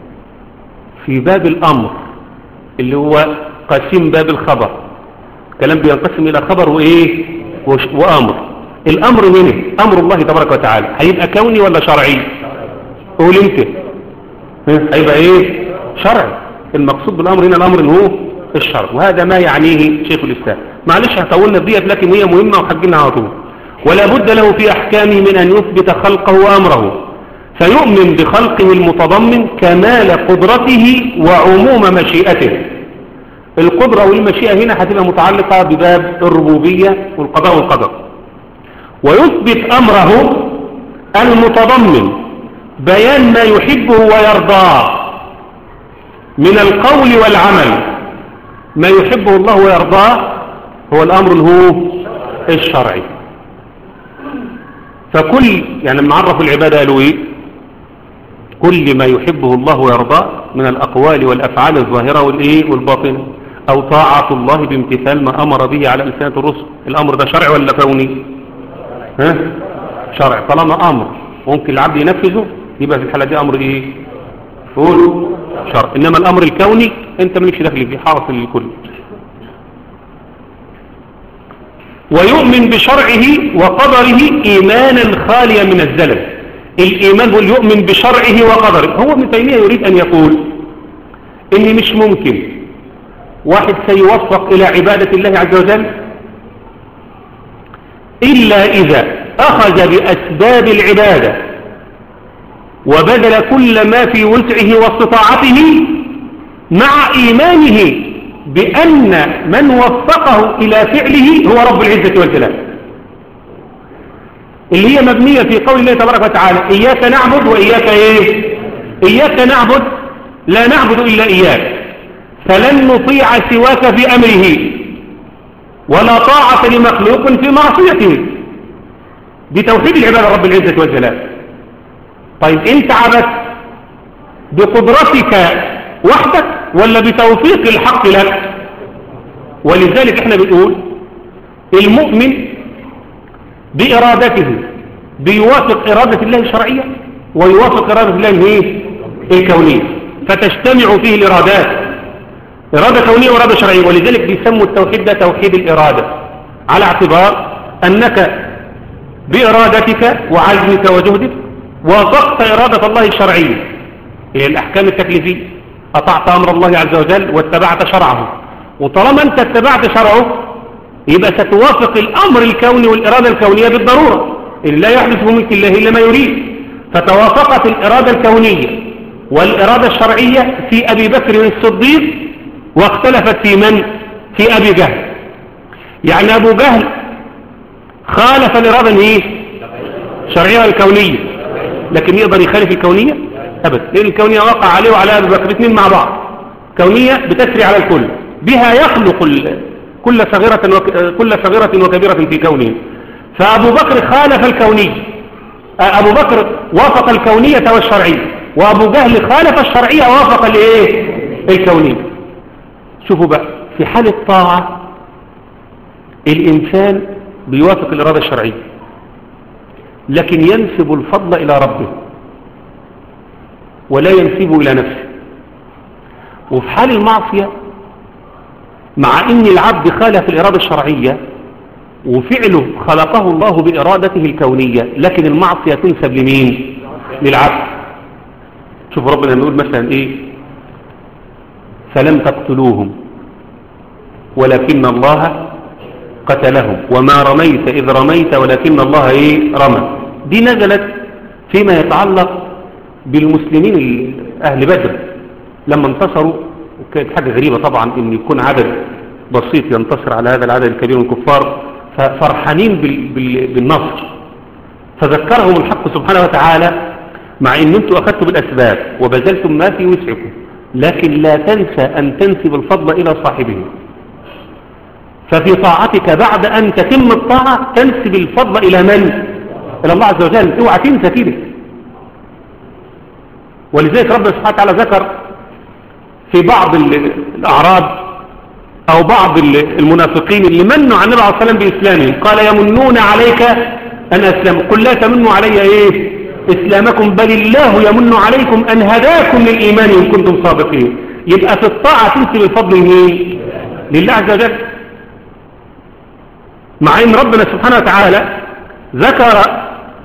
في باب الأمر اللي هو قسيم باب الخبر كلام بينقسم إلى خبر وإيه وأمر الأمر منه أمر الله تبارك وتعالى هيبقى كوني ولا شرعي قول انت هيبقى ايه شرعي المقصود بالأمر هنا الأمر اللي هو الشرع وهذا ما يعنيه شيخ الإسلام معلش هطولنا بديت لكن هي مهمة وحجنا على طول ولا بد له في أحكامه من أن يثبت خلقه وأمره فيؤمن بخلقه المتضمن كمال قدرته وعموم مشيئته القدرة والمشيئة هنا هتبقى متعلقة بباب الربوبية والقضاء والقدر ويثبت أمره المتضمن بيان ما يحبه ويرضاه من القول والعمل ما يحبه الله ويرضاه هو الأمر هو الشرعي فكل يعني لما عرفوا العبادة قالوا ايه كل ما يحبه الله ويرضاه من الأقوال والأفعال الظاهرة والإيه والباطنة أو طاعة الله بامتثال ما أمر به على لسانة الرسل الأمر ده شرع ولا كوني ها شرع طالما أمر ممكن العبد ينفذه يبقى في الحالة دي أمر إيه قول شرع إنما الأمر الكوني أنت مالكش دخل فيه حاصل للكل ويؤمن بشرعه وقدره إيمانا خاليا من الزلل الإيمان هو يؤمن بشرعه وقدره هو ابن تيمية يريد أن يقول إن مش ممكن واحد سيوفق إلى عبادة الله عز وجل إلا إذا أخذ بأسباب العبادة وبذل كل ما في وسعه واستطاعته مع إيمانه بأن من وفقه إلى فعله هو رب العزة والجلال اللي هي مبنية في قول الله تبارك وتعالى إياك نعبد وإياك إيه إياك نعبد لا نعبد إلا إياك فلن نطيع سواك في أمره ولا طاعة لمخلوق في معصيته بتوحيد العبادة رب العزة والجلال طيب انت عبدت بقدرتك وحدك ولا بتوفيق الحق لك ولذلك احنا بنقول المؤمن بإرادته بيوافق إرادة الله الشرعية ويوافق إرادة الله الايه الكونية فتجتمع فيه الإرادات إرادة كونية وإرادة شرعية ولذلك بيسموا التوحيد ده توحيد الإرادة على اعتبار أنك بإرادتك وعزمك وجهدك وافقت إرادة الله الشرعية هي الأحكام التكليفية أطعت أمر الله عز وجل واتبعت شرعه وطالما أنت اتبعت شرعه يبقى ستوافق الأمر الكوني والإرادة الكونية بالضرورة إن لا يحدث ملك الله إلا ما يريد فتوافقت الإرادة الكونية والإرادة الشرعية في أبي بكر الصديق واختلفت في من؟ في أبي جهل يعني أبو جهل خالف الإرادة إيه؟ الشرعية الكونية لكن يقدر يخالف الكونية أبدا لأن الكونية وقع عليه وعلى أبي بكر اثنين مع بعض كونية بتسري على الكل بها يخلق كل صغيرة وك... كل صغيرة وكبيرة في كونه فأبو بكر خالف الكونية أبو بكر وافق الكونية والشرعية وأبو جهل خالف الشرعية وافق الإيه الكونية شوفوا بقى في حال الطاعة الإنسان بيوافق الإرادة الشرعية لكن ينسب الفضل إلى ربه ولا ينسبه إلى نفسه وفي حال المعصية مع ان العبد خالف الإرادة الشرعية وفعله خلقه الله بإرادته الكونية لكن المعصية تنسب لمين للعبد شوف ربنا نقول مثلا ايه فلم تقتلوهم ولكن الله قتلهم وما رميت إذ رميت ولكن الله ايه رمى دي نزلت فيما يتعلق بالمسلمين أهل بدر لما انتصروا كانت حاجة غريبة طبعا ان يكون عدد بسيط ينتصر على هذا العدد الكبير من الكفار ففرحانين بالنصر فذكرهم الحق سبحانه وتعالى مع ان انتم اخذتم بالاسباب وبذلتم ما في وسعكم لكن لا تنسى ان تنسب الفضل الى صاحبه ففي طاعتك بعد ان تتم الطاعة تنسب الفضل الى من الى الله عز وجل اوعى تنسى كده ولذلك ربنا سبحانه وتعالى ذكر في بعض الأعراب أو بعض المنافقين اللي منوا عن النبي عليه الصلاة والسلام بإسلامهم قال يمنون عليك أن أسلم قل لا تمنوا علي إيه إسلامكم بل الله يمن عليكم أن هداكم للإيمان إن كنتم صادقين يبقى في الطاعة تنسب الفضل مين لله عز وجل مع أن ربنا سبحانه وتعالى ذكر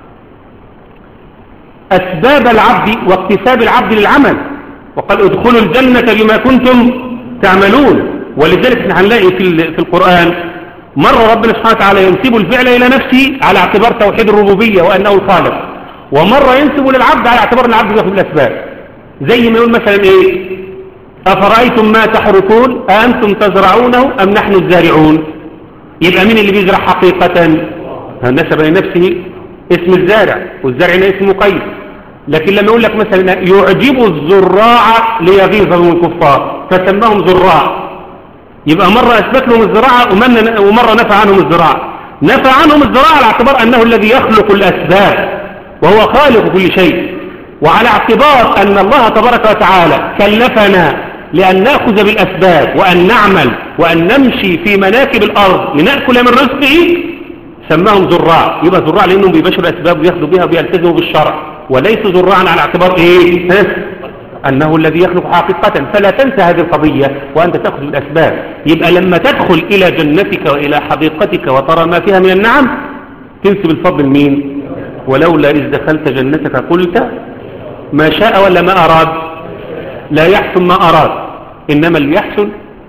أسباب العبد واكتساب العبد للعمل وقال ادخلوا الجنة بما كنتم تعملون ولذلك احنا هنلاقي في في القرآن مرة ربنا سبحانه وتعالى ينسب الفعل إلى نفسه على اعتبار توحيد الربوبية وأنه الخالق ومرة ينسب للعبد على اعتبار ان العبد ياخذ الأسباب زي ما يقول مثلا إيه أفرأيتم ما تحرثون أأنتم تزرعونه أم نحن الزارعون يبقى مين اللي بيزرع حقيقة نسب لنفسه اسم الزارع والزارع اسم مقيد لكن لما يقول لك مثلا يعجب الزراع ليغيظهم الكفار فسماهم زراع يبقى مرة أثبت لهم الزراعة ومرة نفى عنهم الزراعة نفى عنهم الزراعة على اعتبار أنه الذي يخلق الأسباب وهو خالق كل شيء وعلى اعتبار أن الله تبارك وتعالى كلفنا لأن نأخذ بالأسباب وأن نعمل وأن نمشي في مناكب الأرض لنأكل من رزقه سماهم زراع يبقى زراع لأنهم بيبشروا الأسباب وياخذوا بها ويلتزموا بالشرع وليس زراعا على اعتبار ايه أنه الذي يخلق حقيقة فلا تنسى هذه القضية وأنت تأخذ الأسباب يبقى لما تدخل إلى جنتك وإلى حديقتك وترى ما فيها من النعم تنسب الفضل مين ولولا إذ دخلت جنتك قلت ما شاء ولا ما أراد لا يحسن ما أراد إنما اللي يحسن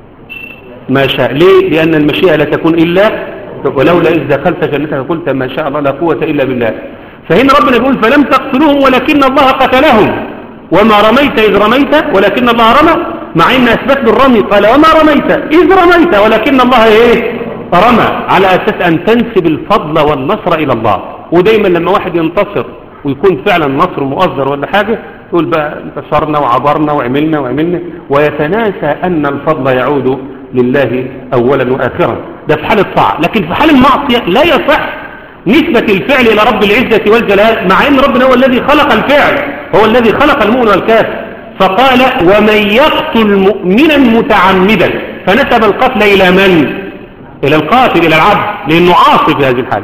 ما شاء ليه لأن المشيئة لا تكون إلا ولولا إذ دخلت جنتك قلت ما شاء الله لا قوة إلا بالله فهنا ربنا يقول فلم تقتلوهم ولكن الله قتلهم وما رميت إذ رميت ولكن الله رمى مع إن أثبت بالرمي قال وما رميت إذ رميت ولكن الله إيه رمى على أساس أن تنسب الفضل والنصر إلى الله ودايما لما واحد ينتصر ويكون فعلا نصر مؤذر ولا حاجة يقول بقى انتصرنا وعبرنا وعملنا وعملنا ويتناسى أن الفضل يعود لله أولا وآخرا ده في حال الطاعة لكن في حال المعصية لا يصح نسبة الفعل إلى رب العزة والجلال مع أن ربنا هو الذي خلق الفعل هو الذي خلق المؤمن والكافر فقال ومن يقتل مؤمنا متعمدا فنسب القتل إلى من؟ إلى القاتل إلى العبد لأنه عاصي في هذه الحالة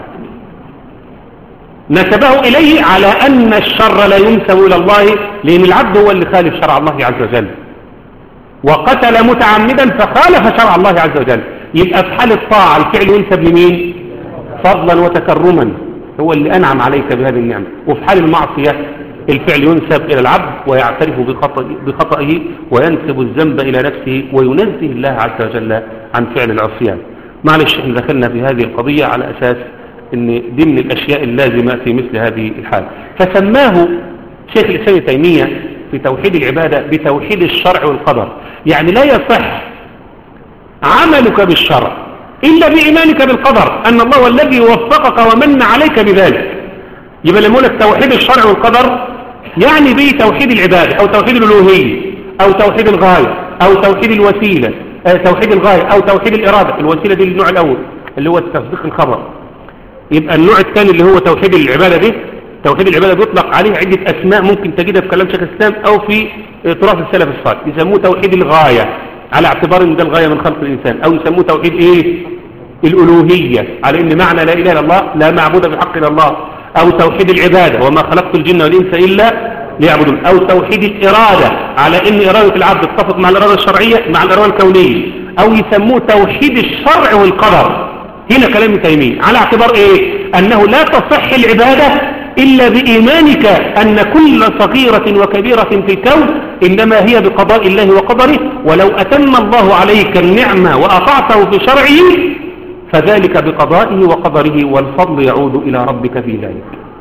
نسبه إليه على أن الشر لا ينسب إلى الله لأن العبد هو اللي خالف شرع الله عز وجل وقتل متعمدا فخالف شرع الله عز وجل يبقى في حال الطاعة الفعل ينسب لمين فضلا وتكرما هو اللي أنعم عليك بهذه النعمة وفي حال المعصية الفعل ينسب إلى العبد ويعترف بخطئه وينسب الذنب إلى نفسه وينزه الله عز وجل عن فعل العصيان معلش احنا دخلنا في هذه القضية على أساس ان دي من الأشياء اللازمة في مثل هذه الحال فسماه شيخ الإسلام تيمية في توحيد العبادة بتوحيد الشرع والقدر يعني لا يصح عملك بالشرع إلا بإيمانك بالقدر أن الله هو الذي وفقك ومن عليك بذلك يبقى لما لك توحيد الشرع والقدر يعني به توحيد العبادة أو توحيد الألوهية أو توحيد الغاية أو توحيد الوسيلة آه، توحيد الغاية أو توحيد الإرادة الوسيلة دي النوع الأول اللي هو تصديق الخبر يبقى النوع الثاني اللي هو توحيد العبادة دي توحيد العبادة بيطلق عليه عدة أسماء ممكن تجدها في كلام شيخ الإسلام أو في تراث السلف الصالح يسموه توحيد الغاية على اعتبار ان ده الغاية من خلق الإنسان أو يسموه توحيد إيه الألوهية على إن معنى لا إله إلا الله لا معبود بحق إلا الله أو توحيد العبادة وما خلقت الجن والإنس إلا ليعبدون أو توحيد الإرادة على إن إرادة العبد تتفق مع الإرادة الشرعية مع الإرادة الكونية أو يسموه توحيد الشرع والقدر هنا كلام تيمية على اعتبار إيه أنه لا تصح العبادة إلا بإيمانك أن كل صغيرة وكبيرة في الكون إنما هي بقضاء الله وقدره ولو أتم الله عليك النعمة وأطعته في شرعه فذلك بقضائه وقدره والفضل يعود إلى ربك في ذلك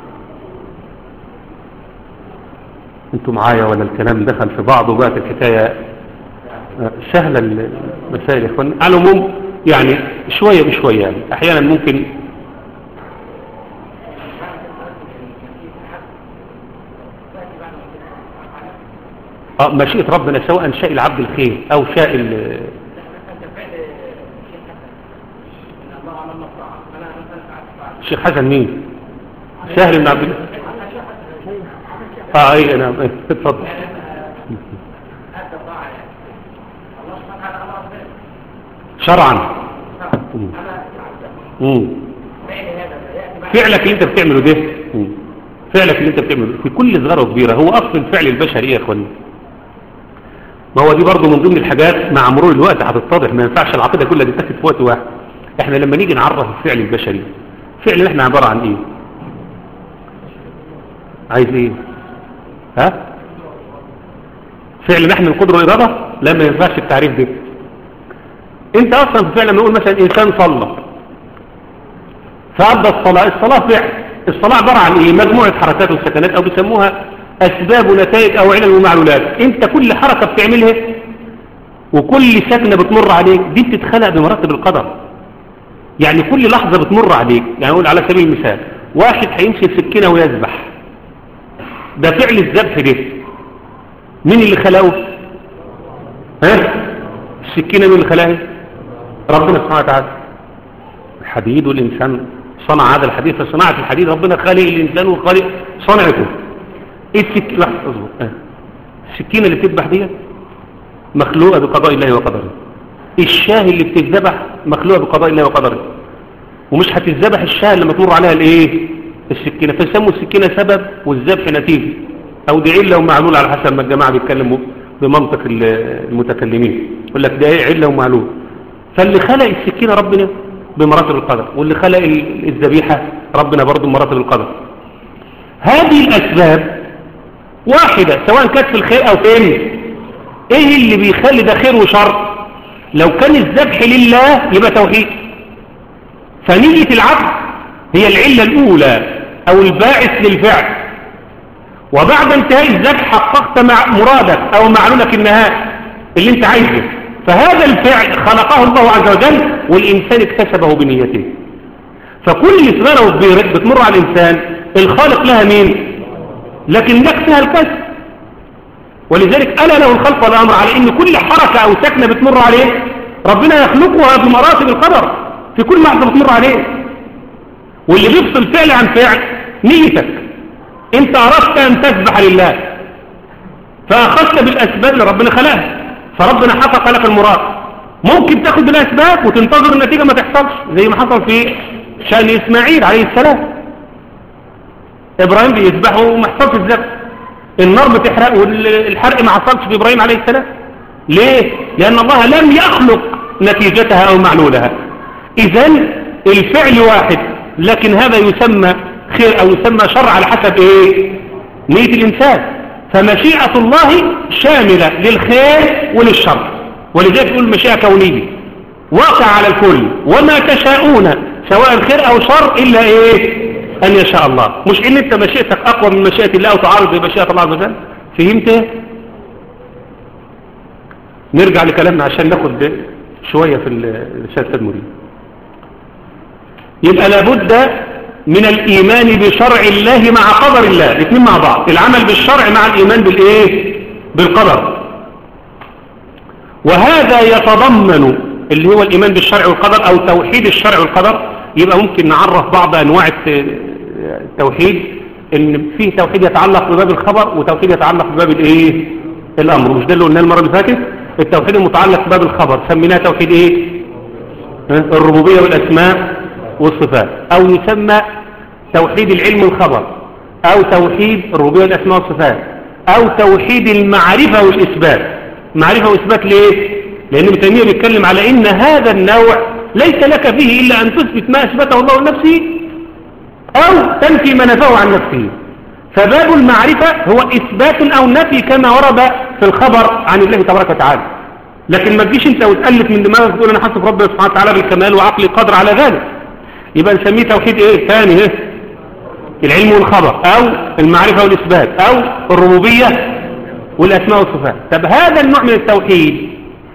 انتم معايا ولا الكلام دخل في بعض وبقت الحكاية سهلة المسائل يا اخوان على العموم يعني شوية بشوية يعني احيانا ممكن اه مشيئة ربنا سواء شاء العبد الخير او شاء الشيخ حسن مين سهل بن عبد الله اه اي نعم ايه اتفضل شرعا امم فعلك اللي انت بتعمله ده فعلك اللي انت بتعمله في كل صغيره وكبيره هو اصل الفعل البشري يا اخواني ما هو دي برضه من ضمن الحاجات مع مرور الوقت هتتضح ما ينفعش العقيده كلها تتاخد في وقت واحد احنا لما نيجي نعرف الفعل البشري فعل احنا عباره عن ايه عايز ايه ها فعل نحن القدره والاراده لا ما ينفعش التعريف ده انت اصلا في فعل لما نقول مثلا انسان صلى فأدى الصلاة الصلاة فعل الصلاة عبارة عن ايه مجموعة حركات وسكنات او بيسموها اسباب ونتائج او علل ومعلولات انت كل حركة بتعملها وكل سكنة بتمر عليك دي بتتخلق بمراتب القدر يعني كل لحظة بتمر عليك يعني اقول على سبيل المثال واحد هيمسك سكينة ويذبح ده فعل الذبح ده مين اللي خلقه ها السكينة مين اللي خلقها ربنا سبحانه وتعالى الحديد والإنسان صنع هذا الحديد فصناعة الحديد ربنا خالق الإنسان وخالق صنعته ايه السكينة لحظة اصبر اه. السكينة اللي بتذبح دي مخلوقة بقضاء الله وقدره الشاه اللي بتذبح مخلوقة بقضاء الله وقدره ومش هتذبح الشاه لما تمر عليها الايه السكينة فيسموا السكينة سبب والذبح نتيجة او دي علة ومعلول على حسب ما الجماعة بيتكلموا بمنطق المتكلمين يقول لك ده ايه علة ومعلول فاللي خلق السكينة ربنا بمراتب القدر واللي خلق الذبيحة ربنا برضه بمراتب القدر هذه الأسباب واحدة سواء كانت في الخير أو في ايه اللي بيخلي ده خير وشر لو كان الذبح لله يبقى توحيد فنية العبد هي العلة الأولى أو الباعث للفعل وبعد انتهاء الذبح حققت مع مرادك أو معلومك النهاية اللي انت عايزه فهذا الفعل خلقه الله عز وجل والإنسان اكتسبه بنيته فكل صغيرة وكبيرة بتمر على الإنسان الخالق لها مين لكن نفسها الكسب ولذلك ألا له الخلق والأمر على إن كل حركة أو سكنة بتمر عليه ربنا يخلقها بمراتب القدر في كل لحظة بتمر عليه واللي بيفصل فعل عن فعل نيتك انت أردت أن تسبح لله فأخذت بالأسباب اللي ربنا خلقها فربنا حقق لك المراد ممكن تاخد بالأسباب وتنتظر النتيجة ما تحصلش زي ما حصل في شأن إسماعيل عليه السلام إبراهيم بيذبحه وما حصلش الذبح النار بتحرق والحرق ما حصلش في إبراهيم عليه السلام ليه؟ لأن الله لم يخلق نتيجتها أو معلولها إذا الفعل واحد لكن هذا يسمى خير أو يسمى شر على حسب إيه نية الإنسان فمشيئة الله شاملة للخير وللشر ولذلك يقول مشيئة كونية واقع على الكل وما تشاءون سواء الخير أو شر إلا إيه أن يشاء الله مش إن أنت مشيئتك أقوى من مشيئة الله أو تعارض بمشيئة الله عز وجل فهمت نرجع لكلامنا عشان ناخد شوية في رسالة المريد يبقى لابد من الإيمان بشرع الله مع قدر الله الاثنين مع بعض العمل بالشرع مع الإيمان بالإيه بالقدر وهذا يتضمن اللي هو الإيمان بالشرع والقدر أو توحيد الشرع والقدر يبقى ممكن نعرف بعض أنواع التوحيد ان فيه توحيد يتعلق بباب الخبر وتوحيد يتعلق بباب الايه الامر مش ده اللي قلناه المره اللي فاتت التوحيد المتعلق بباب الخبر سميناه توحيد ايه الربوبيه والاسماء والصفات او يسمى توحيد العلم والخبر او توحيد الربوبيه والاسماء والصفات او توحيد المعرفه والاثبات معرفه واثبات ليه لان ابن تيميه بيتكلم على ان هذا النوع ليس لك فيه الا ان تثبت ما اثبته الله لنفسه أو تنفي ما نفاه عن نفسه فباب المعرفة هو إثبات أو نفي كما ورد في الخبر عن الله تبارك وتعالى لكن ما تجيش انت وتألف من دماغك تقول انا حاسب ربنا سبحانه وتعالى بالكمال وعقلي قادر على ذلك يبقى نسميه توحيد ايه ثاني ايه العلم والخبر او المعرفة والاثبات او الربوبية والاسماء والصفات طب هذا النوع من التوحيد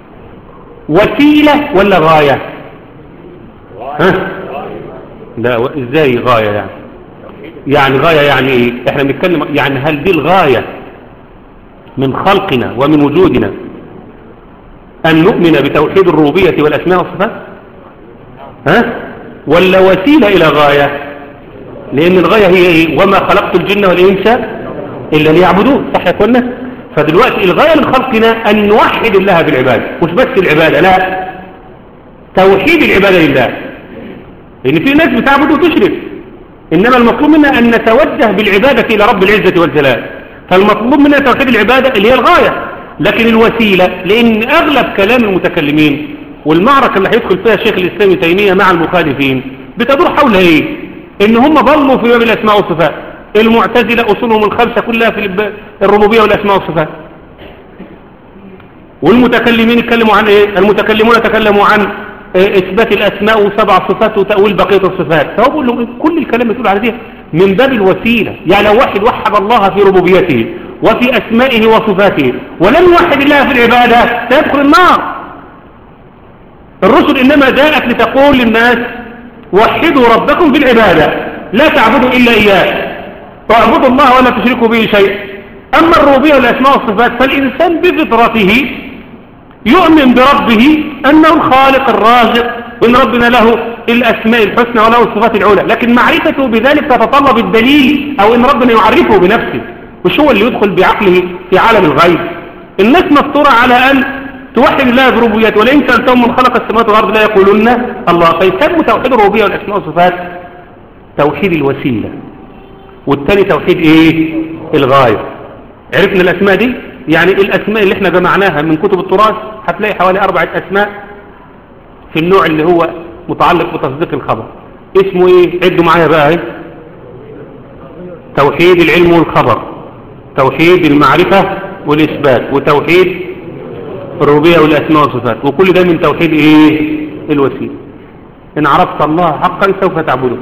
وسيلة ولا غاية ها لا ازاي غاية يعني يعني غاية يعني ايه احنا بنتكلم يعني هل دي الغاية من خلقنا ومن وجودنا ان نؤمن بتوحيد الربوبية والاسماء والصفات ها ولا وسيلة الى غاية لان الغاية هي ايه وما خلقت الجن والانس الا ليعبدون صح يا اخوانا فدلوقتي الغاية من خلقنا ان نوحد الله بالعبادة مش بس العبادة لا توحيد العبادة لله لأن في ناس بتعبد وتشرك إنما المطلوب منا أن نتوجه بالعبادة إلى رب العزة والجلال فالمطلوب منا توحيد العبادة اللي هي الغاية لكن الوسيلة لأن أغلب كلام المتكلمين والمعركة اللي هيدخل فيها الشيخ الإسلامي تيمية مع المخالفين بتدور حول إيه إن هم ضلوا في باب الأسماء والصفات المعتزلة أصولهم الخمسة كلها في الربوبية والأسماء والصفات والمتكلمين يتكلموا عن إيه المتكلمون تكلموا عن إثبات الأسماء وسبع صفات وتأويل بقية الصفات فهو بيقول لهم كل الكلام اللي تقول على دي من باب الوسيلة يعني لو واحد وحد الله في ربوبيته وفي أسمائه وصفاته ولم يوحد الله في العبادة سيدخل النار الرسل إنما جاءت لتقول للناس وحدوا ربكم في العبادة لا تعبدوا إلا إياه واعبدوا الله ولا تشركوا به شيء أما الربوبية والأسماء والصفات فالإنسان بفطرته يؤمن بربه أنه الخالق الرازق وإن ربنا له الأسماء الحسنى وله الصفات العلى لكن معرفته بذلك تتطلب الدليل أو إن ربنا يعرفه بنفسه مش هو اللي يدخل بعقله في عالم الغيب الناس مفطورة على أن توحد الله بربوبيته ولئن سألتهم من خلق السماوات والأرض لا يقولون الله فيسمى توحيد الربوبية والأسماء والصفات توحيد الوسيلة والثاني توحيد إيه الغاية عرفنا الأسماء دي يعني الأسماء اللي احنا جمعناها من كتب التراث هتلاقي حوالي أربعة أسماء في النوع اللي هو متعلق بتصديق الخبر اسمه ايه عدوا معايا بقى ايه توحيد العلم والخبر توحيد المعرفة والإثبات وتوحيد الربوبية والأسماء والصفات وكل ده من توحيد ايه الوسيلة إن عرفت الله حقا سوف تعبده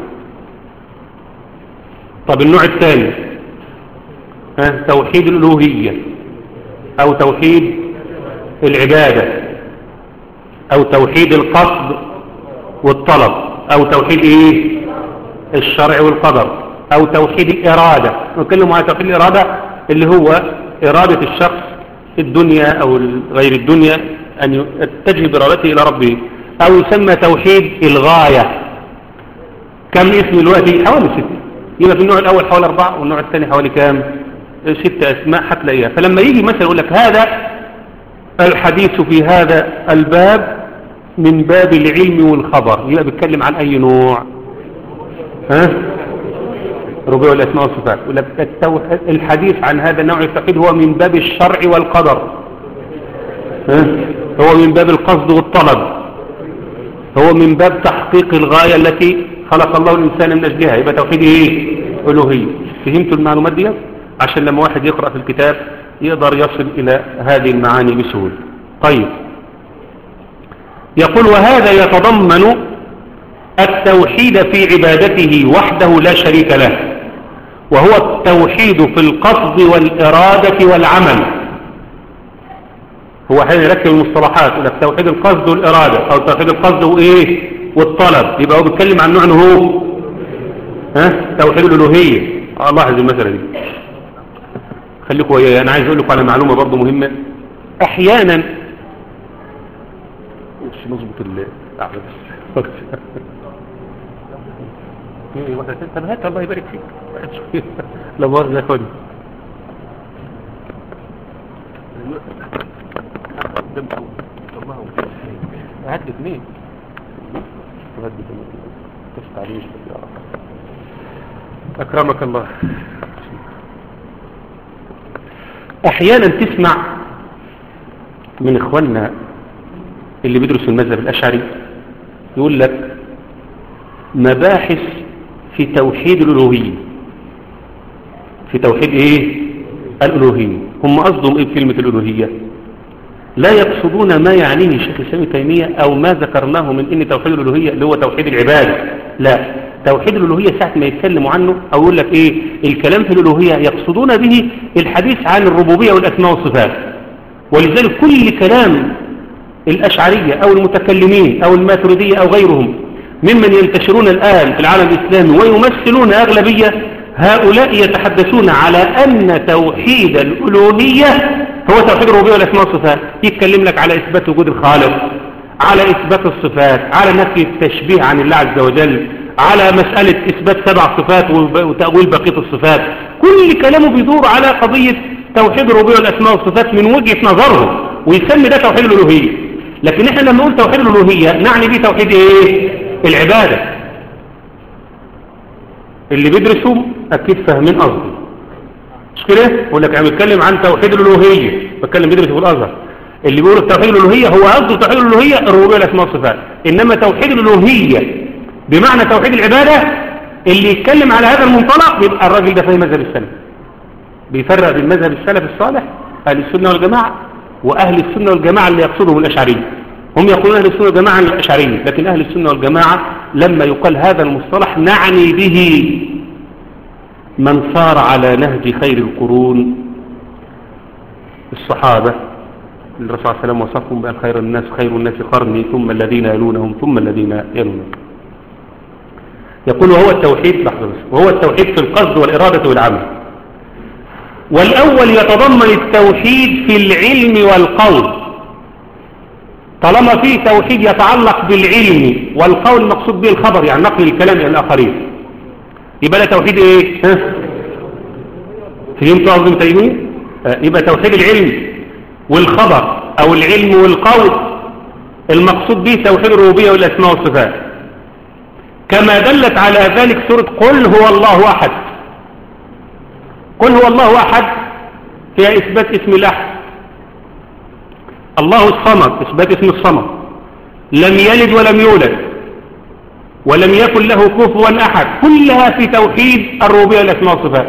طب النوع الثاني ها توحيد الألوهية أو توحيد العبادة أو توحيد القصد والطلب أو توحيد إيه الشرع والقدر أو توحيد الإرادة نتكلم عن توحيد الإرادة اللي هو إرادة الشخص الدنيا أو غير الدنيا أن يتجه بإرادته إلى ربه أو يسمى توحيد الغاية كم اسم دلوقتي حوالي ستة يبقى في النوع الأول حوالي أربعة والنوع الثاني حوالي كام ست أسماء هتلاقيها فلما يجي مثلا يقول لك هذا الحديث في هذا الباب من باب العلم والخبر يبقى بيتكلم عن أي نوع ها ربيع الأسماء والصفات يقول لك الحديث عن هذا النوع التقييد هو من باب الشرع والقدر ها هو من باب القصد والطلب هو من باب تحقيق الغاية التي خلق الله الإنسان من أجلها يبقى توحيد إيه ألوهية فهمتوا المعلومات دي عشان لما واحد يقرأ في الكتاب يقدر يصل إلى هذه المعاني بسهولة طيب يقول وهذا يتضمن التوحيد في عبادته وحده لا شريك له وهو التوحيد في القصد والإرادة والعمل هو حين يركب المصطلحات يقول لك توحيد القصد والإرادة أو توحيد القصد وإيه والطلب يبقى هو بيتكلم عن نوع إنه هو ها توحيد الألوهية آه لاحظ المسألة دي خليكم وياي أنا عايز أقول لكم على معلومة برضه مهمة أحيانا مش نظبط القعدة بس ايه واحدة طب هات الله يبارك فيك لا مؤاخذة يا اخواني هات لي اثنين هات لي اثنين تفت عليه اكرمك الله احيانا تسمع من اخواننا اللي بيدرسوا المذهب الاشعري يقول لك مباحث في توحيد الألوهية في توحيد ايه الألوهية هم قصدهم ايه بكلمة الألوهية لا يقصدون ما يعنيه الشيخ الإسلام تيمية أو ما ذكرناه من إن توحيد الألوهية اللي هو توحيد العبادة لا توحيد الألوهية ساعة ما يتكلموا عنه أو يقول لك إيه الكلام في الألوهية يقصدون به الحديث عن الربوبية والأسماء والصفات ولذلك كل كلام الأشعرية أو المتكلمين أو الماتريدية أو غيرهم ممن ينتشرون الآن في العالم الإسلامي ويمثلون أغلبية هؤلاء يتحدثون على أن توحيد الألوهية هو توحيد الربوبية والأسماء والصفات يتكلم لك على إثبات وجود الخالق على إثبات الصفات على نفي التشبيه عن الله عز وجل على مسألة إثبات سبع صفات وتأويل بقية الصفات كل كلامه بيدور على قضية توحيد الربوبية والأسماء والصفات من وجهة نظرهم ويسمي ده توحيد الألوهية لكن احنا لما نقول توحيد الألوهية نعني به توحيد ايه العبادة اللي بيدرسوا اكيد فاهمين قصدي مش كده يقول لك انا بتكلم عن توحيد الالوهيه بتكلم بيدرس في الازهر اللي بيقول توحيد الالوهيه هو قصده توحيد الالوهيه الربوبيه والاسماء والصفات انما توحيد الالوهيه بمعنى توحيد العباده اللي يتكلم على هذا المنطلق يبقى الراجل ده فاهم مذهب السلف بيفرق بين مذهب السلف الصالح اهل السنه والجماعه واهل السنه والجماعه اللي يقصدهم الاشعريه هم يقولون أهل السنة والجماعة عن الأشعرية لكن أهل السنة والجماعة لما يقال هذا المصطلح نعني به من صار على نهج خير القرون الصحابة الرسول صلى الله عليه وسلم وصفهم بأن خير الناس خير الناس قرني ثم الذين يلونهم ثم الذين يلونهم يقول وهو التوحيد لحظة وهو التوحيد في القصد والإرادة والعمل والأول يتضمن التوحيد في العلم والقول طالما في توحيد يتعلق بالعلم والقول المقصود به الخبر يعني نقل الكلام إلى الآخرين يبقى ده توحيد ايه ها فهمت قصدي تيمية يبقى توحيد العلم والخبر او العلم والقول المقصود به توحيد الربوبيه والاسماء والصفات كما دلت على ذلك سوره قل هو الله احد قل هو الله احد فيها اثبات اسم الاحد الله الصمد اثبات اسم الصمد لم يلد ولم يولد ولم يكن له كفوا احد كلها في توحيد الربوبيه والاسماء والصفات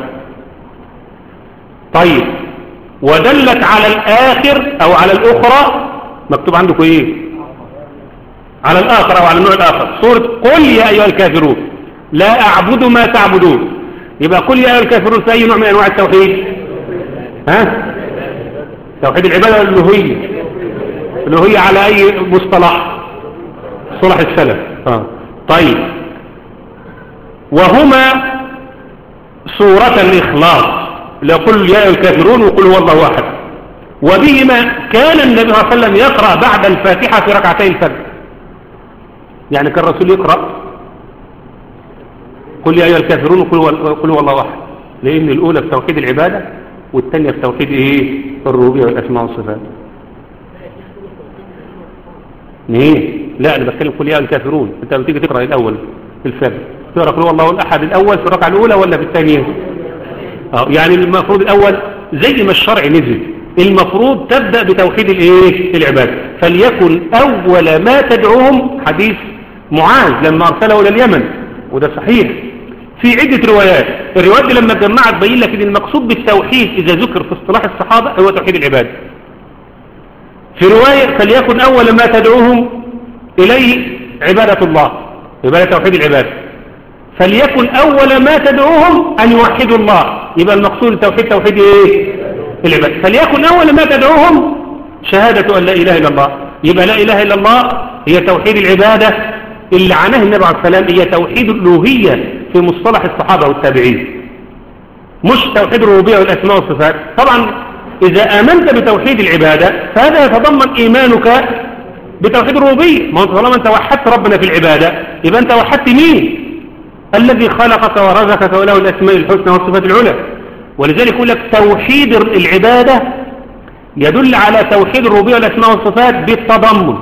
طيب ودلت على الآخر أو على الأخرى مكتوب عندكم إيه على الآخر أو على النوع الآخر سورة قل يا أيها الكافرون لا أعبد ما تعبدون يبقى قل يا أيها الكافرون في أي نوع من أنواع التوحيد ها توحيد العبادة الألوهية الألوهية على أي مصطلح صلح السلف آه. طيب وهما سورة الإخلاص لقل يا الكافرون وقل هو الله احد وبهما كان النبي صلى الله عليه وسلم يقرأ بعد الفاتحة في ركعتي الفجر يعني كان الرسول يقرأ قل يا أيها الكافرون وقل هو الله احد لأن الأولى في توحيد العبادة والثانية في توحيد إيه الربوبية والأسماء والصفات ايه لا أنا بتكلم قل يا الكافرون أنت بتيجي تقرأ الأول في الفجر تقرأ قل هو الله الأحد الأول في الركعة الأولى ولا في الثانية يعني المفروض الأول زي ما الشرع نزل المفروض تبدأ بتوحيد الايه العبادة فليكن أول ما تدعوهم حديث معاذ لما أرسله إلى اليمن وده صحيح في عدة روايات الروايات دي لما جمعت بين لك ان المقصود بالتوحيد إذا ذكر في اصطلاح الصحابة هو توحيد العبادة في رواية فليكن أول ما تدعوهم إليه عبادة الله عبادة توحيد العبادة فليكن أول ما تدعوهم أن يوحدوا الله يبقى المقصود توحيد توحيد إيه العبادة فليكن أول ما تدعوهم شهادة أن لا إله إلا الله يبقى لا إله إلا الله هي توحيد العبادة اللي عناه النبي عليه السلام هي توحيد الألوهية في مصطلح الصحابة والتابعين مش توحيد الربوبية والأسماء والصفات طبعا إذا آمنت بتوحيد العبادة فهذا يتضمن إيمانك بتوحيد الربوبية ما أنت طالما أنت وحدت ربنا في العبادة يبقى أنت وحدت مين الذي خلقك ورزقك وله الأسماء الحسنى والصفات العلى ولذلك يقول لك توحيد العبادة يدل على توحيد الربوبية والأسماء والصفات بالتضمن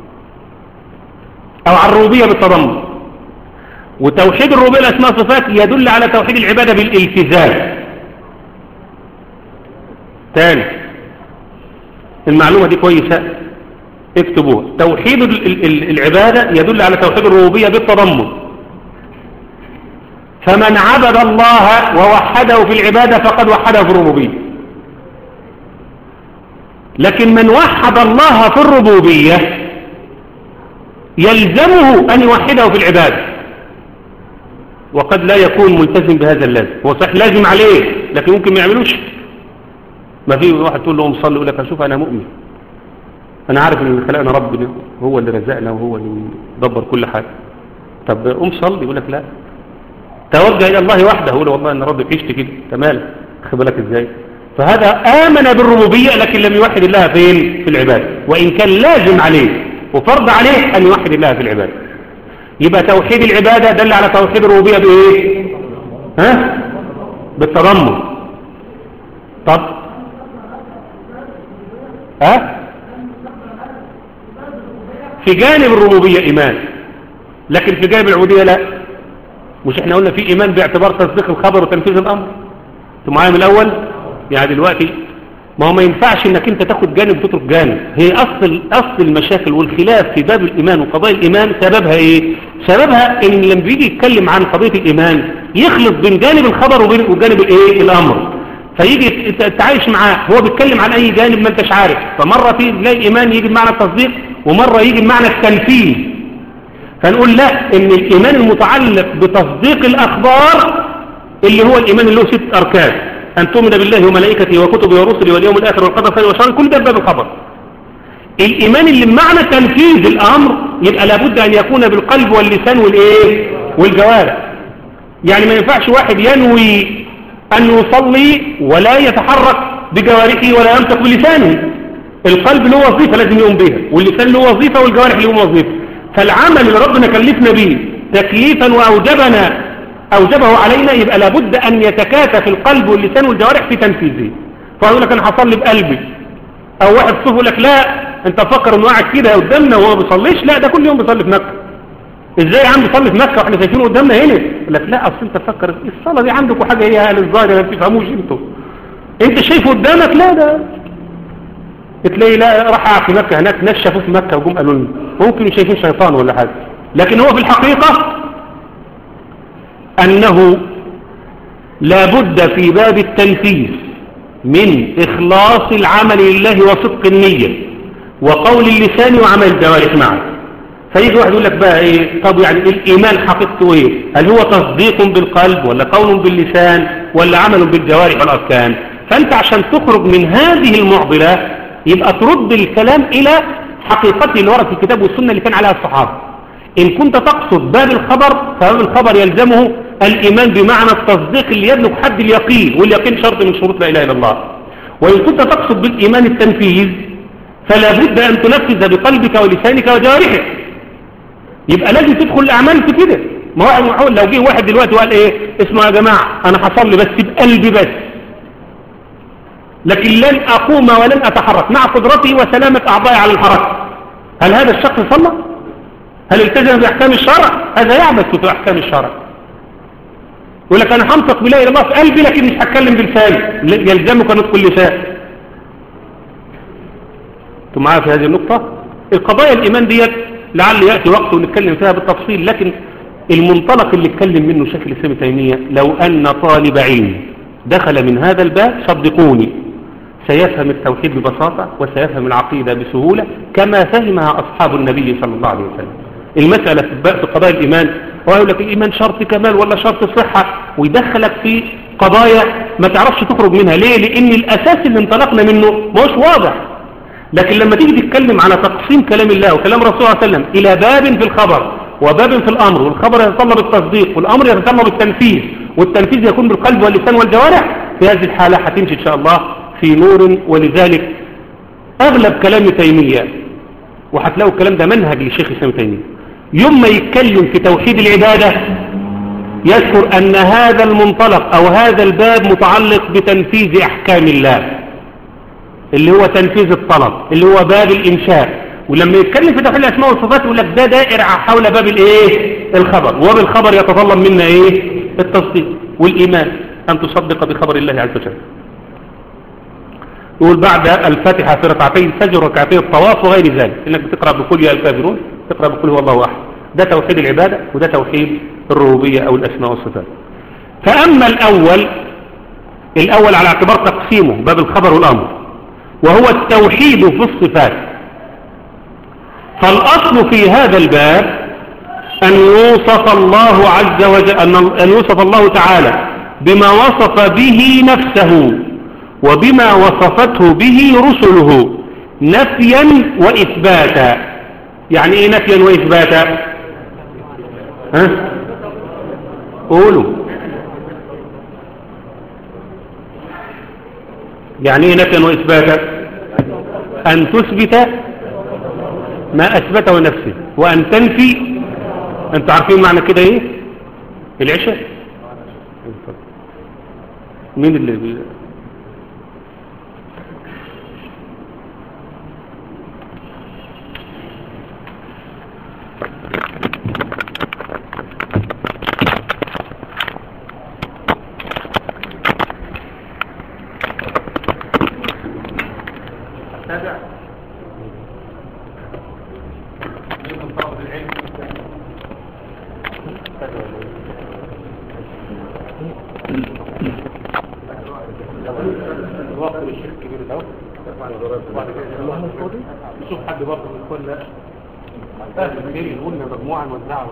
أو على الربوبية بالتضمن وتوحيد الربوبية والأسماء والصفات يدل على توحيد العبادة بالالتزام ثاني المعلومة دي كويسة اكتبوها توحيد العبادة يدل على توحيد الربوبية بالتضمن فمن عبد الله ووحده في العبادة فقد وحده في الربوبية لكن من وحد الله في الربوبية يلزمه أن يوحده في العبادة وقد لا يكون ملتزم بهذا اللازم هو صحيح لازم عليه لكن ممكن ما يعملوش ما في واحد تقول له قوم صلي يقول لك اشوف انا مؤمن انا عارف ان اللي خلقنا ربنا هو اللي رزقنا وهو اللي دبر كل حاجه طب قوم صلي يقول لك لا توجه الى الله وحده يقول والله ان ربي عشت كده انت مالك خد بالك ازاي فهذا امن بالربوبيه لكن لم يوحد الله فين في العباده وان كان لازم عليه وفرض عليه ان يوحد الله في العباده يبقى توحيد العباده دل على توحيد الربوبيه بايه ها بالتضمن طب ها في جانب الربوبية إيمان لكن في جانب العبودية لا مش احنا قلنا في إيمان باعتبار تصديق الخبر وتنفيذ الأمر انتوا معايا من الأول يعني دلوقتي ما هو ما ينفعش انك انت تاخد جانب وتترك جانب هي أصل, أصل المشاكل والخلاف في باب الإيمان وقضاء الإيمان سببها إيه سببها إن لما بيجي يتكلم عن قضية الإيمان يخلط بين جانب الخبر وبين وجانب الإيه الأمر فيجي تعايش معاه هو بيتكلم عن اي جانب ما انتش عارف فمرة في تلاقي ايمان يجي بمعنى التصديق ومرة يجي بمعنى التنفيذ فنقول لا ان الايمان المتعلق بتصديق الاخبار اللي هو الايمان اللي له ست اركان ان تؤمن بالله وملائكته وكتبه ورسله واليوم الاخر والقدر خير وشر كل ده باب الخبر الايمان اللي بمعنى تنفيذ الامر يبقى لابد ان يكون بالقلب واللسان والايه والجوارح يعني ما ينفعش واحد ينوي أن يصلي ولا يتحرك بجوارحه ولا ينطق بلسانه القلب له وظيفة لازم يقوم بها واللسان له وظيفة والجوارح له وظيفة فالعمل اللي ربنا كلفنا به تكليفا وأوجبنا أوجبه علينا يبقى لابد أن يتكاتف القلب واللسان والجوارح في تنفيذه فيقول لك أنا هصلي بقلبي أو واحد صوف يقول لك لا أنت فكر إنه قاعد كده قدامنا وهو ما بيصليش لا ده كل يوم بيصلي في مكة ازاي يا عم بيصلي في مكة واحنا شايفينه قدامنا هنا يقول لك لا اصل انت تفكر الصلاة دي عندكم حاجة هي اهل الظاهر ما بتفهموش انتوا انت شايفه قدامك لا ده تلاقي لا راح قاعد في مكة هناك ناس شافوه في مكة وجم قالوا لنا ممكن شايفين شيطان ولا حاجة لكن هو في الحقيقة انه لابد في باب التنفيذ من اخلاص العمل لله وصدق النية وقول اللسان وعمل الجوارح معه فيجي واحد يقول لك بقى ايه طب يعني الايمان حقيقته ايه هل هو تصديق بالقلب ولا قول باللسان ولا عمل بالجوارح والاركان فانت عشان تخرج من هذه المعضله يبقى ترد الكلام الى حقيقته اللي ورد في الكتاب والسنه اللي كان عليها الصحابه ان كنت تقصد باب الخبر فباب الخبر يلزمه الايمان بمعنى التصديق اللي يبلغ حد اليقين واليقين شرط من شروط لا اله الا الله وان كنت تقصد بالايمان التنفيذ فلا بد ان تنفذ بقلبك ولسانك وجوارحك يبقى لازم تدخل الاعمال في كده ما هو لو جه واحد دلوقتي وقال ايه اسمعوا يا جماعه انا هصلي بس بقلبي بس لكن لن اقوم ولن اتحرك مع قدرتي وسلامه اعضائي على الحركه هل هذا الشخص صلى هل التزم باحكام الشرع هذا يعبث في احكام الشرع يقول لك انا هنطق بلا اله الله في قلبي لكن مش هتكلم بلساني يلزمك نطق اللسان انتوا معايا في هذه النقطه القضايا الايمان ديت لعل يأتي وقت ونتكلم فيها بالتفصيل لكن المنطلق اللي اتكلم منه شيخ الإسلام تيمية لو أن طالب علم دخل من هذا الباب صدقوني سيفهم التوحيد ببساطة وسيفهم العقيدة بسهولة كما فهمها أصحاب النبي صلى الله عليه وسلم المسألة في قضايا الإيمان هو يقول لك الإيمان شرط كمال ولا شرط صحة ويدخلك في قضايا ما تعرفش تخرج منها ليه لأن الأساس اللي انطلقنا منه مش واضح لكن لما تيجي تتكلم على تقسيم كلام الله وكلام رسول الله صلى الله عليه وسلم إلى باب في الخبر وباب في الأمر والخبر يتطلب التصديق والأمر يتطلب التنفيذ والتنفيذ يكون بالقلب واللسان والجوارح في هذه الحالة هتمشي إن شاء الله في نور ولذلك أغلب كلام تيمية وهتلاقوا الكلام ده منهج للشيخ الإسلام تيمية يوم ما يتكلم في توحيد العبادة يذكر أن هذا المنطلق أو هذا الباب متعلق بتنفيذ أحكام الله اللي هو تنفيذ الطلب اللي هو باب الإنشاء ولما يتكلم في توحيد الأسماء والصفات يقول لك ده دائر حول باب الإيه الخبر وبالخبر يتطلب منا إيه التصديق والإيمان أن تصدق بخبر الله عز وجل يقول بعد الفاتحة في ركعتي الفجر وركعتي الطواف وغير ذلك انك بتقرأ بكل يا الكافرون تقرأ بكل هو الله احد ده توحيد العبادة وده توحيد الربوبية او الاسماء والصفات فاما الاول الاول على اعتبار تقسيمه باب الخبر والامر وهو التوحيد في الصفات فالاصل في هذا الباب ان يوصف الله عز وجل ان يوصف الله تعالى بما وصف به نفسه وبما وصفته به رسله نفيا وإثباتا يعني ايه نفيا وإثباتا ها قولوا يعني ايه نفيا وإثباتا أن تثبت ما أثبته نفسه وأن تنفي أنتوا عارفين معنى كده ايه العشاء مين اللي بي... نشوف حد برضه من كل اهل خير يقول لنا مجموعه نوزعها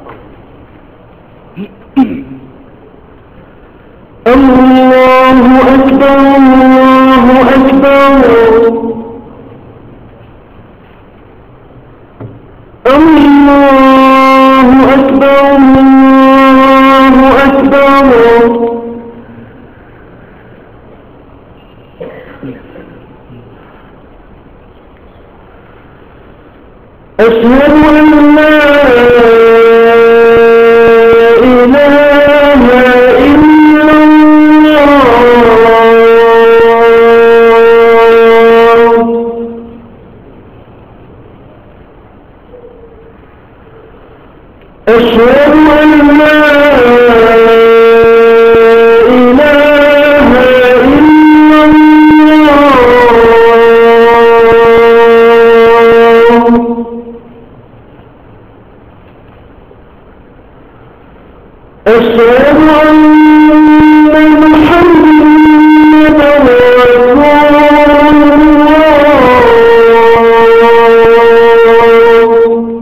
الله أكبر الله أكبر الله أكبر الله أكبر أشهد أن لا إله إلا الله أشهد أن لا إله إلا الله أشهد أن محمدا رسول الله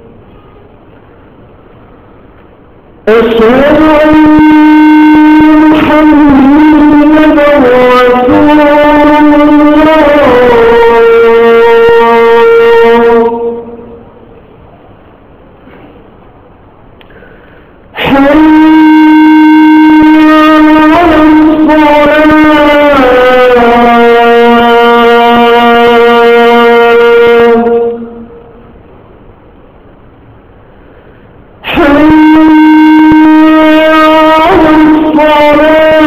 أشهد أن محمدا رسول الله حي على الصلاة حي على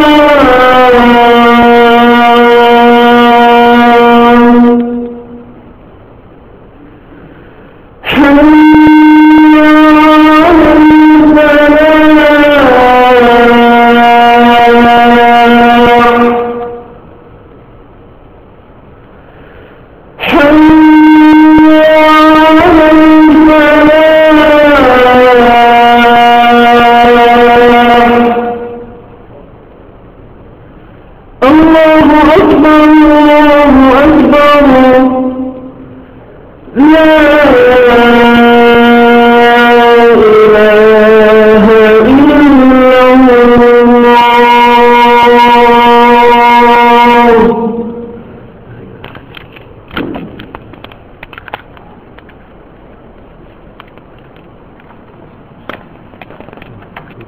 الصلاة حي على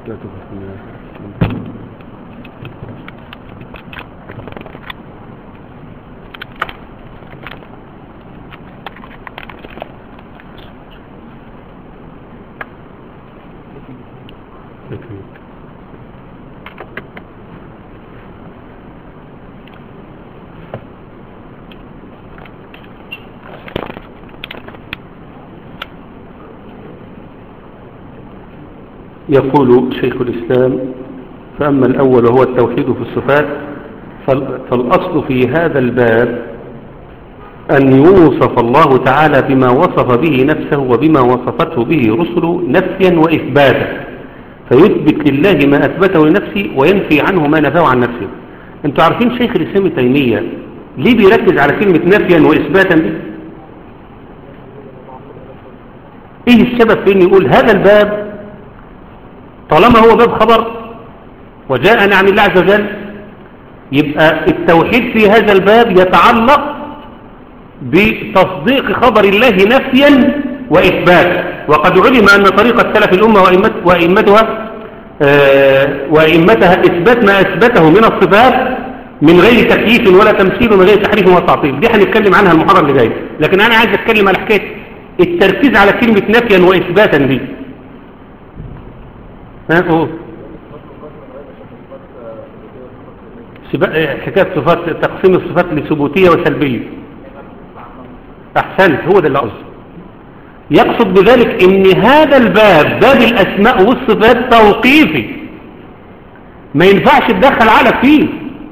يقول شيخ الإسلام فأما الأول وهو التوحيد في الصفات فال- فالأصل في هذا الباب أن يوصف الله تعالى بما وصف به نفسه وبما وصفته به رسله نفيا وإثباتا فيثبت لله ما أثبته لنفسه وينفي عنه ما نفاه عن نفسه أنتوا عارفين شيخ الإسلام ابن تيمية ليه بيركز على كلمة نفيا وإثباتا دي إيه السبب في أن يقول هذا الباب طالما هو باب خبر وجاءنا عن الله عز وجل يبقى التوحيد في هذا الباب يتعلق بتصديق خبر الله نفيا وإثباتا وقد علم أن طريقة سلف الأمة وأئمت- وأئمتها آه، وأئمتها إثبات ما أثبته من الصفات من غير تكييف ولا تمثيل ومن غير تحريف ولا تعطيل دي هنتكلم عنها المحاضرة اللي جاية لكن أنا عايز أتكلم على حكاية التركيز على كلمة نفيا وإثباتا دي ها قول سبا- آه، حكاية صفات تقسيم الصفات لثبوتية وسلبية أحسنت هو ده اللي قصده يقصد بذلك ان هذا الباب باب الاسماء والصفات توقيفي ما ينفعش تدخل على فيه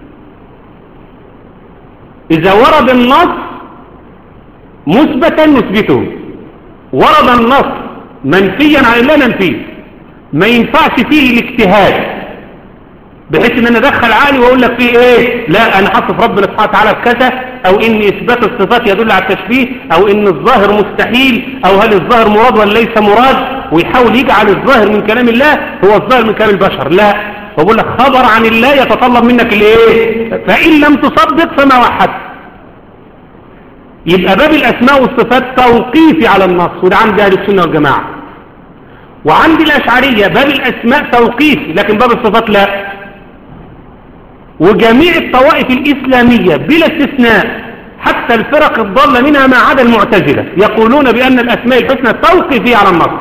اذا ورد النص مثبتا نثبته ورد النص منفيا عن الله ننفيه ما ينفعش فيه الاجتهاد بحيث ان انا ادخل عقلي واقول لك فيه ايه لا انا حاطط ربنا سبحانه وتعالى بكذا او ان اثبات الصفات يدل على التشبيه او ان الظاهر مستحيل او هل الظاهر مراد ولا ليس مراد ويحاول يجعل الظاهر من كلام الله هو الظاهر من كلام البشر لا هو بقول لك خبر عن الله يتطلب منك الايه فان لم تصدق فما وحدت يبقى باب الاسماء والصفات توقيفي على النص وده عند اهل السنه والجماعه وعند الاشعريه باب الاسماء توقيفي لكن باب الصفات لا وجميع الطوائف الإسلامية بلا استثناء حتى الفرق الضالة منها ما عدا المعتزلة يقولون بأن الأسماء الحسنى توقفي على النص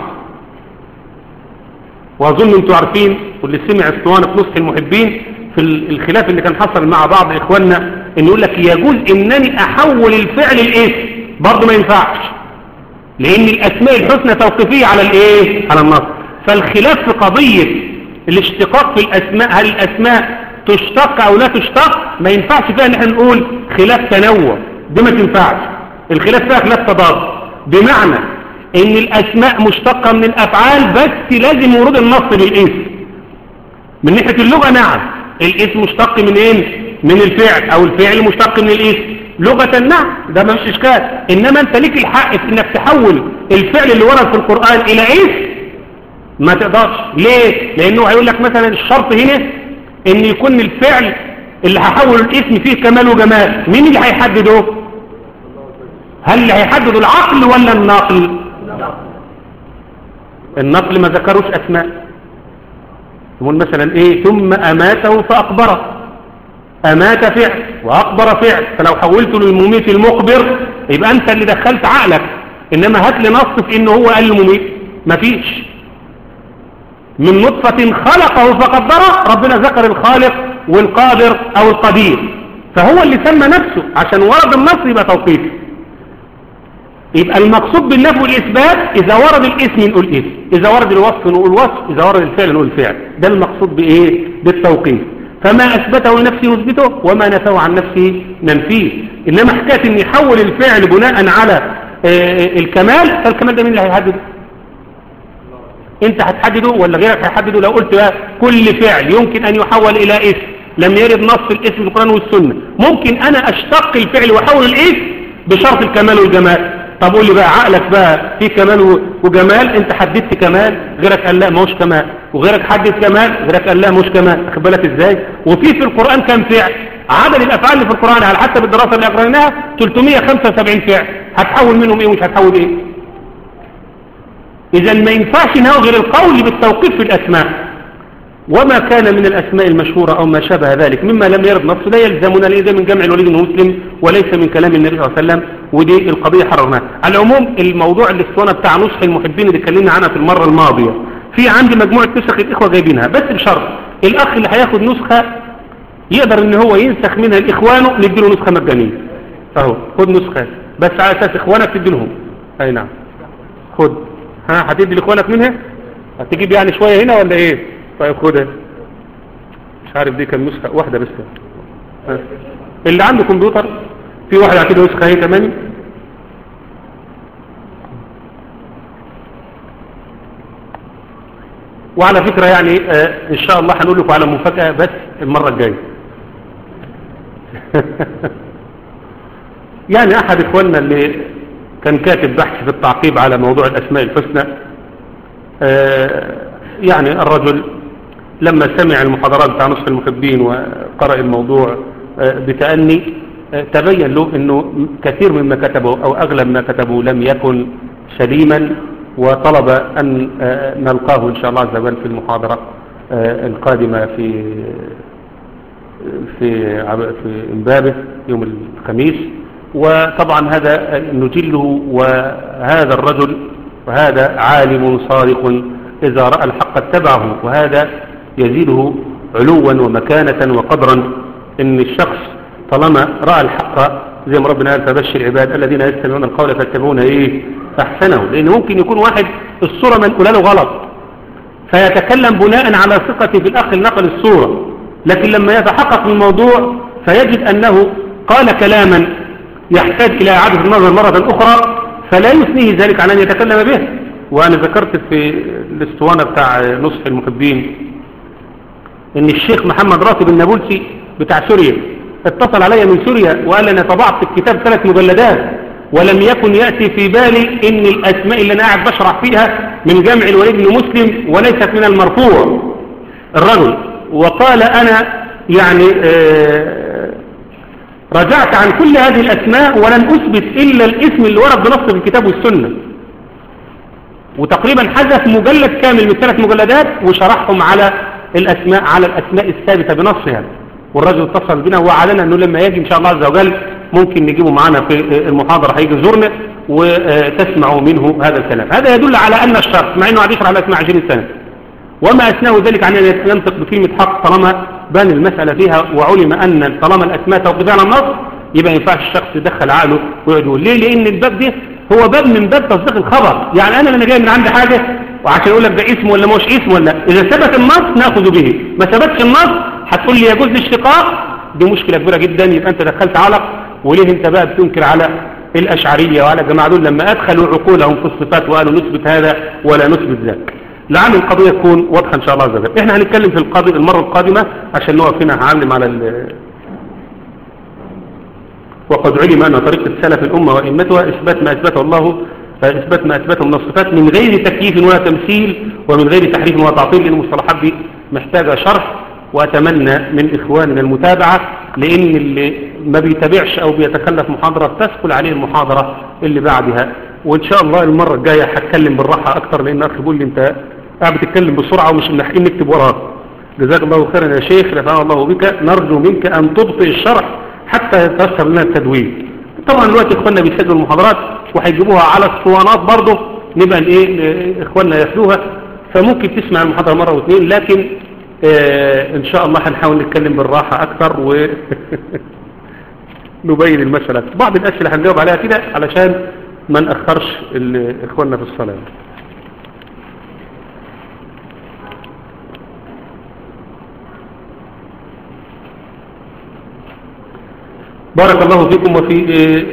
وأظن أنتم عارفين واللي سمع اسطوانة نصح المحبين في ال- الخلاف اللي كان حصل مع بعض إخواننا إنه يقول لك يجوز إنني أحول الفعل الاسم برضه ما ينفعش لأن الأسماء الحسنى توقيفية على الإيه؟ على النص فالخلاف في قضية الاشتقاق في الأسماء هل الأسماء تشتق أو لا تشتق ما ينفعش فيها ان احنا نقول خلاف تنوع دي ما تنفعش الخلاف فيها خلاف تضاد بمعنى ان الأسماء مشتقة من الأفعال بس لازم ورود النص بالاسم من ناحية اللغة نعم الاسم مشتق من ايه من الفعل او الفعل مشتق من الاسم لغة نعم ده ما فيش اشكال انما انت ليك الحق في انك تحول الفعل اللي ورد في القرآن الى اسم ما تقدرش ليه لانه هيقول لك مثلا الشرط هنا ان يكون الفعل اللي هحول الاسم فيه كمال وجمال مين اللي هيحدده هل اللي هيحدده العقل ولا النقل النقل ما ذكروش اسماء يقول مثلا ايه ثم اماته فاقبره امات فعل واقبر فعل فلو حولته للمميت المقبر يبقى انت اللي دخلت عقلك انما هات لي نص في انه هو قال المميت مفيش من نطفة خلقه فقدره ربنا ذكر الخالق والقادر او القدير فهو اللي سمى نفسه عشان ورد النص يبقى توقيفي يبقى المقصود بالنفي والإثبات إذا ورد الاسم نقول اسم إذا ورد الوصف نقول وصف إذا ورد الفعل نقول فعل ده المقصود بإيه بالتوقيف فما أثبته لنفسه نثبته وما نفاه عن نفسه ننفيه إنما حكاية أن يحول الفعل بناء على آه، الكمال فالكمال ده مين اللي هيحدده انت هتحدده ولا غيرك هيحدده لو قلت بقى كل فعل يمكن ان يحول الى اسم لم يرد نص الاسم في القرآن والسنة ممكن انا اشتق الفعل واحول الاسم بشرط الكمال والجمال طب قول لي بقى عقلك بقى في كمال و- وجمال انت حددت كمال غيرك قال لا ما هوش كمال وغيرك حدد كمال غيرك قال لا مش كمال خد بالك ازاي وفي في القرآن كم فعل عدد الافعال اللي في القرآن على حسب الدراسة اللي اقرأناها 375 فعل هتحول منهم ايه ومش هتحول ايه إذا ما ينفعش ناخد غير القول بالتوقيف في الأسماء وما كان من الأسماء المشهورة أو ما شابه ذلك مما لم يرد نص لا يلزمنا ليه ده من جمع الوليد بن مسلم وليس من كلام النبي صلى الله عليه وسلم ودي القضية حررناها على العموم الموضوع الاسطوانة بتاع نسخ المحبين اللي اتكلمنا عنها في المرة الماضية في عندي مجموعة نسخ الإخوة جايبينها بس بشرط الأخ اللي هياخد نسخة يقدر ان هو ينسخ منها لإخوانه نديله نسخة مجانية اهو خد نسخة بس على أساس إخوانك تديلهم أي نعم خد ها هتدي لإخوانك منها هتجيب يعني شوية هنا ولا ايه طيب خدها مش عارف دي كان نسخة واحدة بس ها. اللي عنده كمبيوتر في واحد هتدي نسخة اهي كمان وعلى فكرة يعني آه ان شاء الله هنقول لكم على مفاجأة بس المرة الجاية يعني احد اخواننا اللي كان كاتب بحث في التعقيب على موضوع الاسماء الحسنى آه يعني الرجل لما سمع المحاضرات بتاع نصف المحبين وقرأ الموضوع آه بتأني آه تبين له انه كثير مما كتبه او اغلب ما كتبه لم يكن سليما وطلب ان نلقاه ان شاء الله عز وجل في المحاضرة القادمة في في في امبابه يوم الخميس وطبعا هذا نجله وهذا الرجل وهذا عالم صادق إذا رأى الحق اتبعه وهذا يزيده علوا ومكانة وقدرا إن الشخص طالما رأى الحق زي ما ربنا قال فبشر العباد الذين يستمعون القول فاتبعون ايه احسنه لان ممكن يكون واحد الصورة منقوله له غلط فيتكلم بناء على ثقته في الاخ نقل الصورة لكن لما يتحقق من الموضوع فيجد انه قال كلاما يحتاج الى اعادة النظر مرة اخرى فلا يثنيه ذلك عن ان يتكلم به وانا ذكرت في الاسطوانة بتاع نصح المحبين ان الشيخ محمد راتب النابلسي بتاع سوريا اتصل علي من سوريا وقال انا طبعت الكتاب ثلاث مجلدات ولم يكن يأتي في بالي ان الاسماء اللي انا قاعد بشرح فيها من جمع الوليد بن مسلم وليست من المرفوع الرجل وقال انا يعني رجعت عن كل هذه الاسماء ولن اثبت الا الاسم اللي ورد بنص في الكتاب والسنة وتقريبا حذف مجلد كامل من ثلاث مجلدات وشرحهم على الاسماء على الاسماء الثابتة بنصها والرجل اتصل بنا وعلنا انه لما يجي ان شاء الله عز وجل ممكن نجيبه معنا في المحاضرة هيجي زورنا وتسمعوا منه هذا الكلام هذا يدل على ان الشرط مع انه هيشرح على اسماء 20 سنة وما اثناه ذلك عن ان ينطق بكلمة حق طالما بان المسألة فيها وعلم ان طالما الاسماء توقف على النص يبقى ما ينفعش الشخص يدخل عقله ويقعد يقول ليه لان الباب ده هو باب من باب تصديق الخبر يعني انا لما جاي من عندي حاجة وعشان اقول لك ده اسم ولا مش اسم ولا اذا ثبت النص ناخذ به ما ثبتش النص هتقول لي يجوز الاشتقاق دي مشكلة كبيرة جدا يبقى انت دخلت علق وليه انت بقى بتنكر على الاشعرية وعلى الجماعة دول لما ادخلوا عقولهم في الصفات وقالوا نثبت هذا ولا نثبت ذاك لعل القضية تكون واضحة ان شاء الله عز وجل احنا هنتكلم في القاضي المرة القادمة عشان نقف هنا هعلم على ال وقد علم أن طريقة سلف الأمة وإمتها إثبات ما أثبته الله إثبات ما أثبته من الصفات من غير تكييف ولا تمثيل ومن غير تحريف ولا تعطيل لأن المصطلحات دي محتاجة شرح وأتمنى من إخواننا المتابعة لأن اللي ما بيتابعش أو بيتخلف محاضرة تسهل عليه المحاضرة اللي بعدها وإن شاء الله المرة الجاية هتكلم بالراحة أكتر لأن أخي بيقول لي أنت قاعد بتتكلم بسرعة ومش ملاحقين نكتب وراك جزاك الله خيرا يا شيخ رفعنا الله بك نرجو منك أن تبطئ الشرح حتى يتيسر لنا التدوين طبعا دلوقتي إخواننا بيسجلوا المحاضرات وهيجيبوها على الصوانات برضه نبقى إيه إخواننا يفلوها فممكن تسمع المحاضرة مرة واثنين لكن آه ان شاء الله هنحاول نتكلم بالراحة اكتر و نبين المسألة بعض الاسئلة هنجاوب عليها كده علشان ما نأخرش اخواننا في الصلاة بارك الله فيكم وفي آه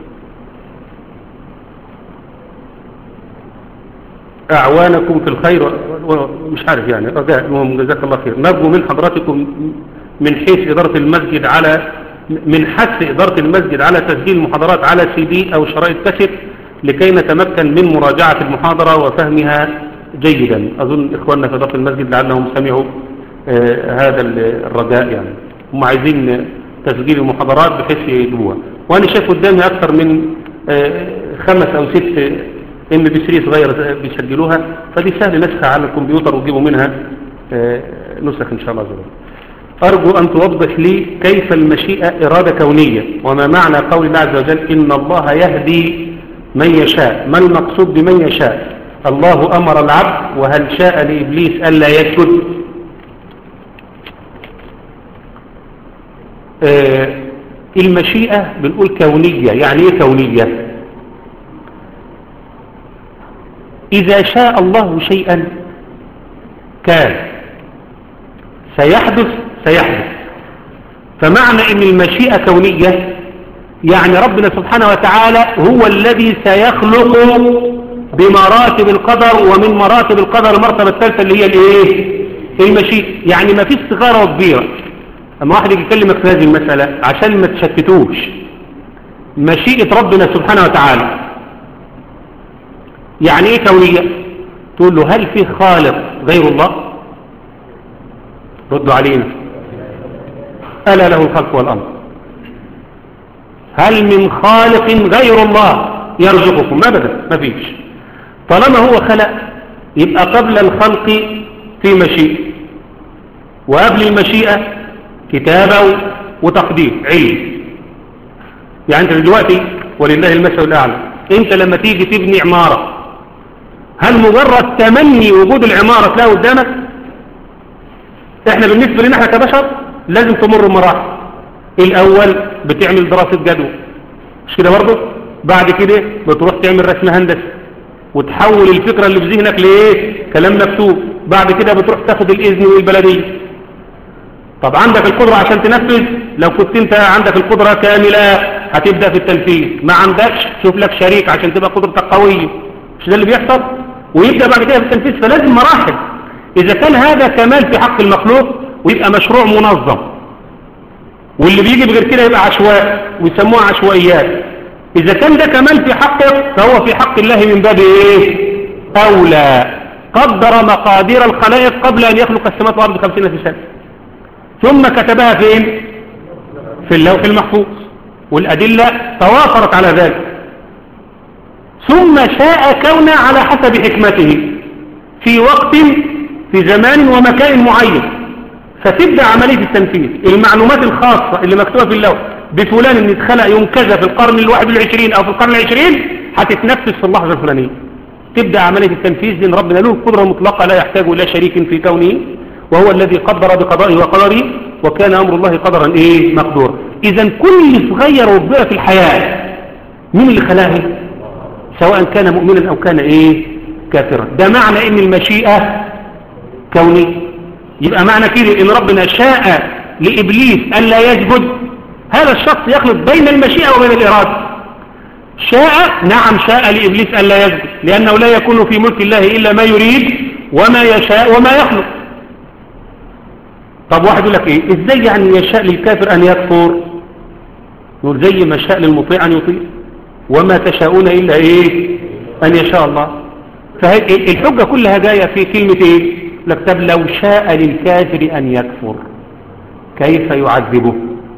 أعوانكم في الخير مش عارف يعني رجاء المهم جزاك الله خير نرجو من حضراتكم من حيث إدارة المسجد على من حث إدارة المسجد على تسجيل المحاضرات على سي دي أو شرائط كاسيت لكي نتمكن من مراجعة المحاضرة وفهمها جيدا أظن إخواننا في إدارة المسجد لعلهم سمعوا آه هذا الرجاء يعني هم عايزين تسجيل المحاضرات بحيث يجيبوها وأنا شايف قدامي أكثر من آه خمس أو ست ام بي 3 صغيرة بيسجلوها فدي سهل نسخها على الكمبيوتر وتجيبوا منها النسخ إن شاء الله عز وجل أرجو أن توضح لي كيف المشيئة إرادة كونية وما معنى قول الله عز وجل إن الله يهدي من يشاء ما المقصود بمن يشاء الله أمر العبد وهل شاء لإبليس ألا يسجد آه المشيئة بنقول كونية يعني ايه كونية إذا شاء الله شيئا كان سيحدث سيحدث فمعنى ان المشيئة كونية يعني ربنا سبحانه وتعالى هو الذي سيخلق بمراتب القدر ومن مراتب القدر المرتبة الثالثة اللي هي الايه المشيئة يعني ما فيش صغيرة وكبيرة اما واحد يجي يكلمك في هذه المسألة عشان ما تشتتوش مشيئة ربنا سبحانه وتعالى يعني ايه كونية تقول له هل في خالق غير الله ردوا علينا ألا له الخلق والأمر هل من خالق غير الله يرزقكم أبدا ما فيش طالما هو خلق يبقى قبل الخلق في مشيئة وقبل المشيئة كتابة وتقدير علم يعني انت دلوقتي ولله المثل الأعلى انت لما تيجي تبني عمارة هل مجرد تمني وجود العمارة تلاقي قدامك احنا بالنسبة لنا احنا كبشر لازم تمر بمراحل الاول بتعمل دراسة جدوى مش كده برضه بعد كده بتروح تعمل رسم هندسي وتحول الفكرة اللي في ذهنك لايه كلام مكتوب بعد كده بتروح تاخد الاذن والبلدية طب عندك القدرة عشان تنفذ لو كنت انت عندك القدرة كاملة هتبدأ في التنفيذ ما عندكش شوف لك شريك عشان تبقى قدرتك قوية مش ده اللي بيحصل ويبدأ بعد كده في التنفيذ فلازم مراحل إذا كان هذا كمال في حق المخلوق ويبقى مشروع منظم واللي بيجي بغير كده يبقى عشواء ويسموها عشوائيات إذا كان ده كمال في حقه فهو في حق الله من باب إيه أولى قدر مقادير الخلائق قبل أن يخلق السماوات والأرض بخمسين في سنة ثم كتبها فين في اللوح المحفوظ والأدلة توافرت على ذلك ثم شاء كون على حسب حكمته في وقت في زمان ومكان معين فتبدأ عملية التنفيذ المعلومات الخاصة اللي مكتوبة في اللوح بفلان ان اتخلق يوم كذا في القرن الواحد والعشرين او في القرن العشرين هتتنفذ في اللحظة الفلانية تبدأ عملية التنفيذ لأن ربنا له قدرة مطلقة لا يحتاج إلى شريك في كونه وهو الذي قدر بقضائه وقدره وكان أمر الله قدرا إيه مقدور إذا كل صغير وكبيرة في الحياة مين اللي خلاها سواء كان مؤمنا أو كان إيه كافرا ده معنى إن المشيئة كونية يبقى معنى كده إن ربنا شاء لإبليس أن لا يسجد هذا الشخص يخلط بين المشيئة وبين الإرادة شاء نعم شاء لإبليس أن لا يسجد لأنه لا يكون في ملك الله إلا ما يريد وما يشاء وما يخلق طب واحد يقول لك ايه ازاي يعني يشاء للكافر ان يكفر يقول زي ما شاء للمطيع ان يطيع وما تشاءون الا ايه ان يشاء الله فالحجة كلها جاية في كلمة ايه لك طب لو شاء للكافر ان يكفر كيف يعذبه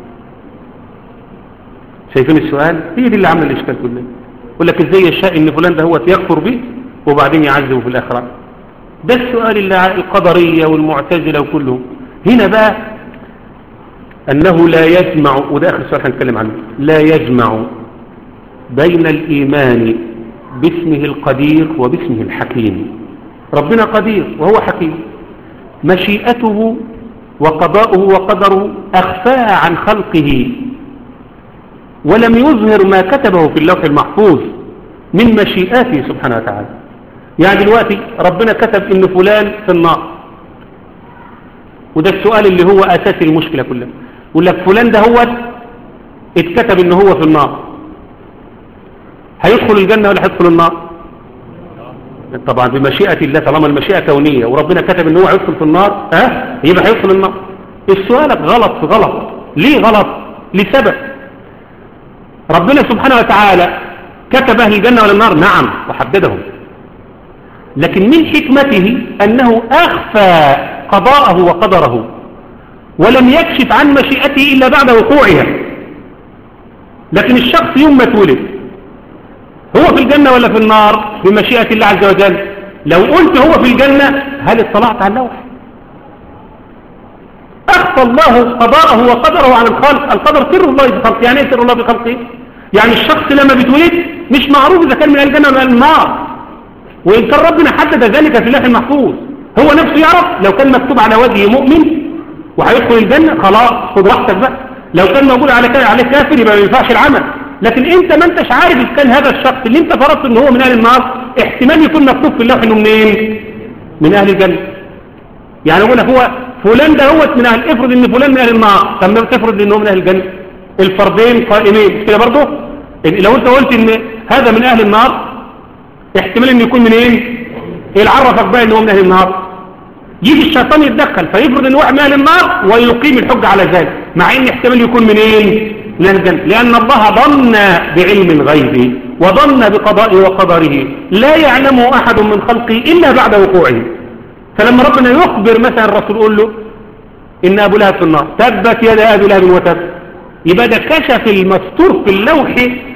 شايفين السؤال هي دي اللي عامله الاشكال كله يقول لك ازاي يشاء ان فلان ده هو يكفر به وبعدين يعذبه في الاخره ده السؤال اللي القدرية والمعتزلة وكله هنا بقى أنه لا يجمع وده آخر سؤال هنتكلم عنه لا يجمع بين الإيمان باسمه القدير وباسمه الحكيم ربنا قدير وهو حكيم مشيئته وقضاؤه وقدره أخفاها عن خلقه ولم يظهر ما كتبه في اللوح المحفوظ من مشيئاته سبحانه وتعالى يعني دلوقتي ربنا كتب ان فلان في النار وده السؤال اللي هو اساس المشكلة كلها يقول لك فلان ده هو اتكتب ان هو في النار هيدخل الجنة ولا هيدخل النار طبعا بمشيئة الله طالما المشيئة كونية وربنا كتب ان هو هيدخل في النار ها يبقى هيدخل النار السؤالك غلط في غلط ليه غلط لسبب ربنا سبحانه وتعالى كتب اهل الجنة ولا النار نعم وحددهم لكن من حكمته أنه أخفى قضاءه وقدره ولم يكشف عن مشيئته إلا بعد وقوعها لكن الشخص يوم ما تولد هو في الجنة ولا في النار بمشيئة الله عز وجل لو قلت هو في الجنة هل اطلعت على اللوح أخفى الله قضاءه وقدره عن الخلق القدر سر الله في خلقه يعني ايه سر الله في خلقه يعني الشخص لما بيتولد مش معروف إذا كان من أهل الجنة ولا من أهل النار وإن كان ربنا حدد ذلك في اللوح المحفوظ هو نفسه يعرف لو كان مكتوب على وجهه مؤمن وهيدخل الجنة خلاص خد راحتك بقى لو كان موجود على عليه كافر يبقى ما ينفعش العمل لكن انت ما انتش عارف اذا كان هذا الشخص اللي انت فرضت ان هو من اهل النار احتمال يكون مكتوب في اللوح انه منين من اهل الجنة يعني اقول لك هو فلان ده هو من اهل افرض ان فلان من اهل النار طب ما تفرض ان هو من اهل الجنة الفردين قائمين كده برضه لو انت قلت ان هذا من اهل النار احتمال ان يكون من ايه ايه عرفك بقى ان هو من اهل النار يجي الشيطان يتدخل فيفرض ان واحد من اهل النار ويقيم الحجة على ذلك مع ان احتمال يكون من ايه من اهل الجنة لان الله ظن بعلم الغيب وظن بقضائه وقدره لا يعلمه احد من خلقه الا بعد وقوعه فلما ربنا يخبر مثلا الرسول يقول له ان ابو لهب في النار تبت يد ابي لهب وتب يبقى ده كشف المستور في اللوح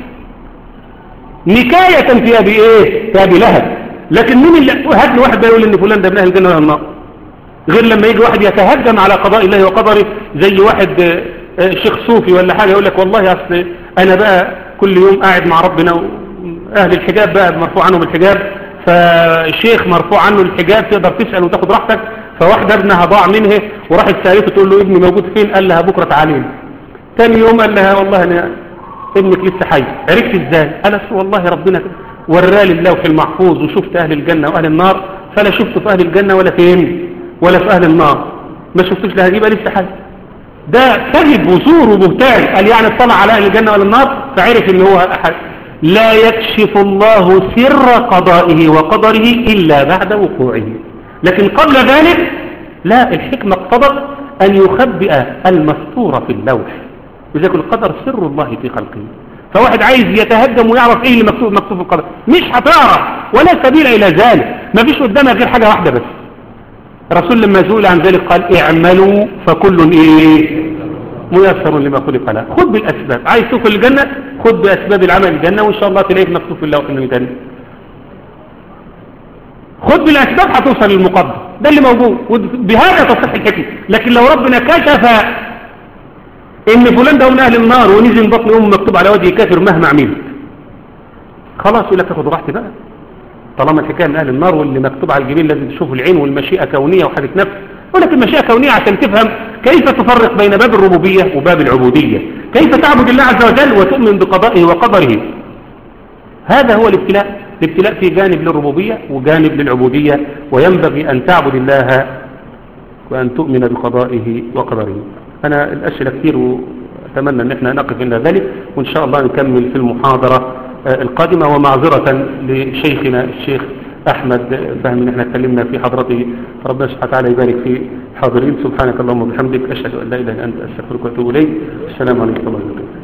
نكاية في ابي ايه في ابي لهب لكن مين اللي هات لي واحد بيقول ان فلان ده من اهل الجنه ولا النار غير لما يجي واحد يتهجم على قضاء الله وقدره زي واحد شيخ صوفي ولا حاجه يقول لك والله اصل انا بقى كل يوم قاعد مع ربنا اهل الحجاب بقى مرفوع عنهم الحجاب فشيخ مرفوع عنه الحجاب تقدر تسال وتاخد راحتك فواحده ابنها ضاع منها وراحت سالته تقول له ابني موجود فين قال لها بكره تعالي ثاني يوم قال لها والله انا ابنك لسه حي عرفت ازاي قالت والله ربنا ورالي اللوح المحفوظ وشفت اهل الجنه واهل النار فلا شفت في اهل الجنه ولا فين ولا في اهل النار ما شفتوش لها يبقى لسه حي ده كذب وزور وبهتان قال يعني اطلع على اهل الجنه ولا النار فعرف ان هو احد لا يكشف الله سر قضائه وقدره الا بعد وقوعه لكن قبل ذلك لا الحكمه اقتضت ان يخبئ المستور في اللوح لذلك القدر سر الله في خلقه فواحد عايز يتهجم ويعرف ايه اللي مكتوب مكتوب في القدر مش هتعرف ولا سبيل الى ذلك ما فيش قدامها غير حاجه واحده بس الرسول لما سئل عن ذلك قال اعملوا فكل ايه ميسر لما خلق له خد بالاسباب عايز تدخل الجنه خد باسباب العمل الجنه وان شاء الله تلاقيك مكتوب في اللوح انه الجنه خد بالاسباب هتوصل للمقدر ده اللي موجود وبهذا تصح الحكمه لكن لو ربنا كشف ان فلان ده من اهل النار ونزل من بطن امه مكتوب على وجهه كافر مهما عملت خلاص يقول لك تاخد راحتي بقى طالما الحكايه من اهل النار واللي مكتوب على الجبين لازم تشوف العين والمشيئه كونيه وحاله نفس يقول لك المشيئه كونيه عشان تفهم كيف تفرق بين باب الربوبيه وباب العبوديه كيف تعبد الله عز وجل وتؤمن بقضائه وقدره هذا هو الابتلاء الابتلاء في جانب للربوبيه وجانب للعبوديه وينبغي ان تعبد الله وان تؤمن بقضائه وقدره أنا الأسئلة كثير وأتمنى أن احنا نقف عند ذلك وإن شاء الله نكمل في المحاضرة القادمة ومعذرة لشيخنا الشيخ أحمد فهم أن احنا اتكلمنا في حضرته ربنا سبحانه وتعالى يبارك في حاضرين سبحانك اللهم وبحمدك أشهد أن لا إله إلا أنت أستغفرك وأتوب إليك السلام عليكم ورحمة الله وبركاته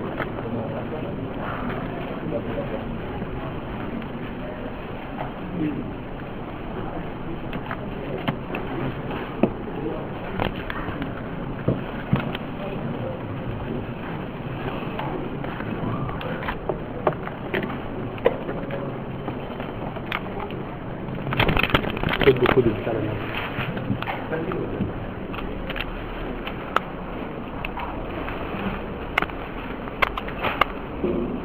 Thank you.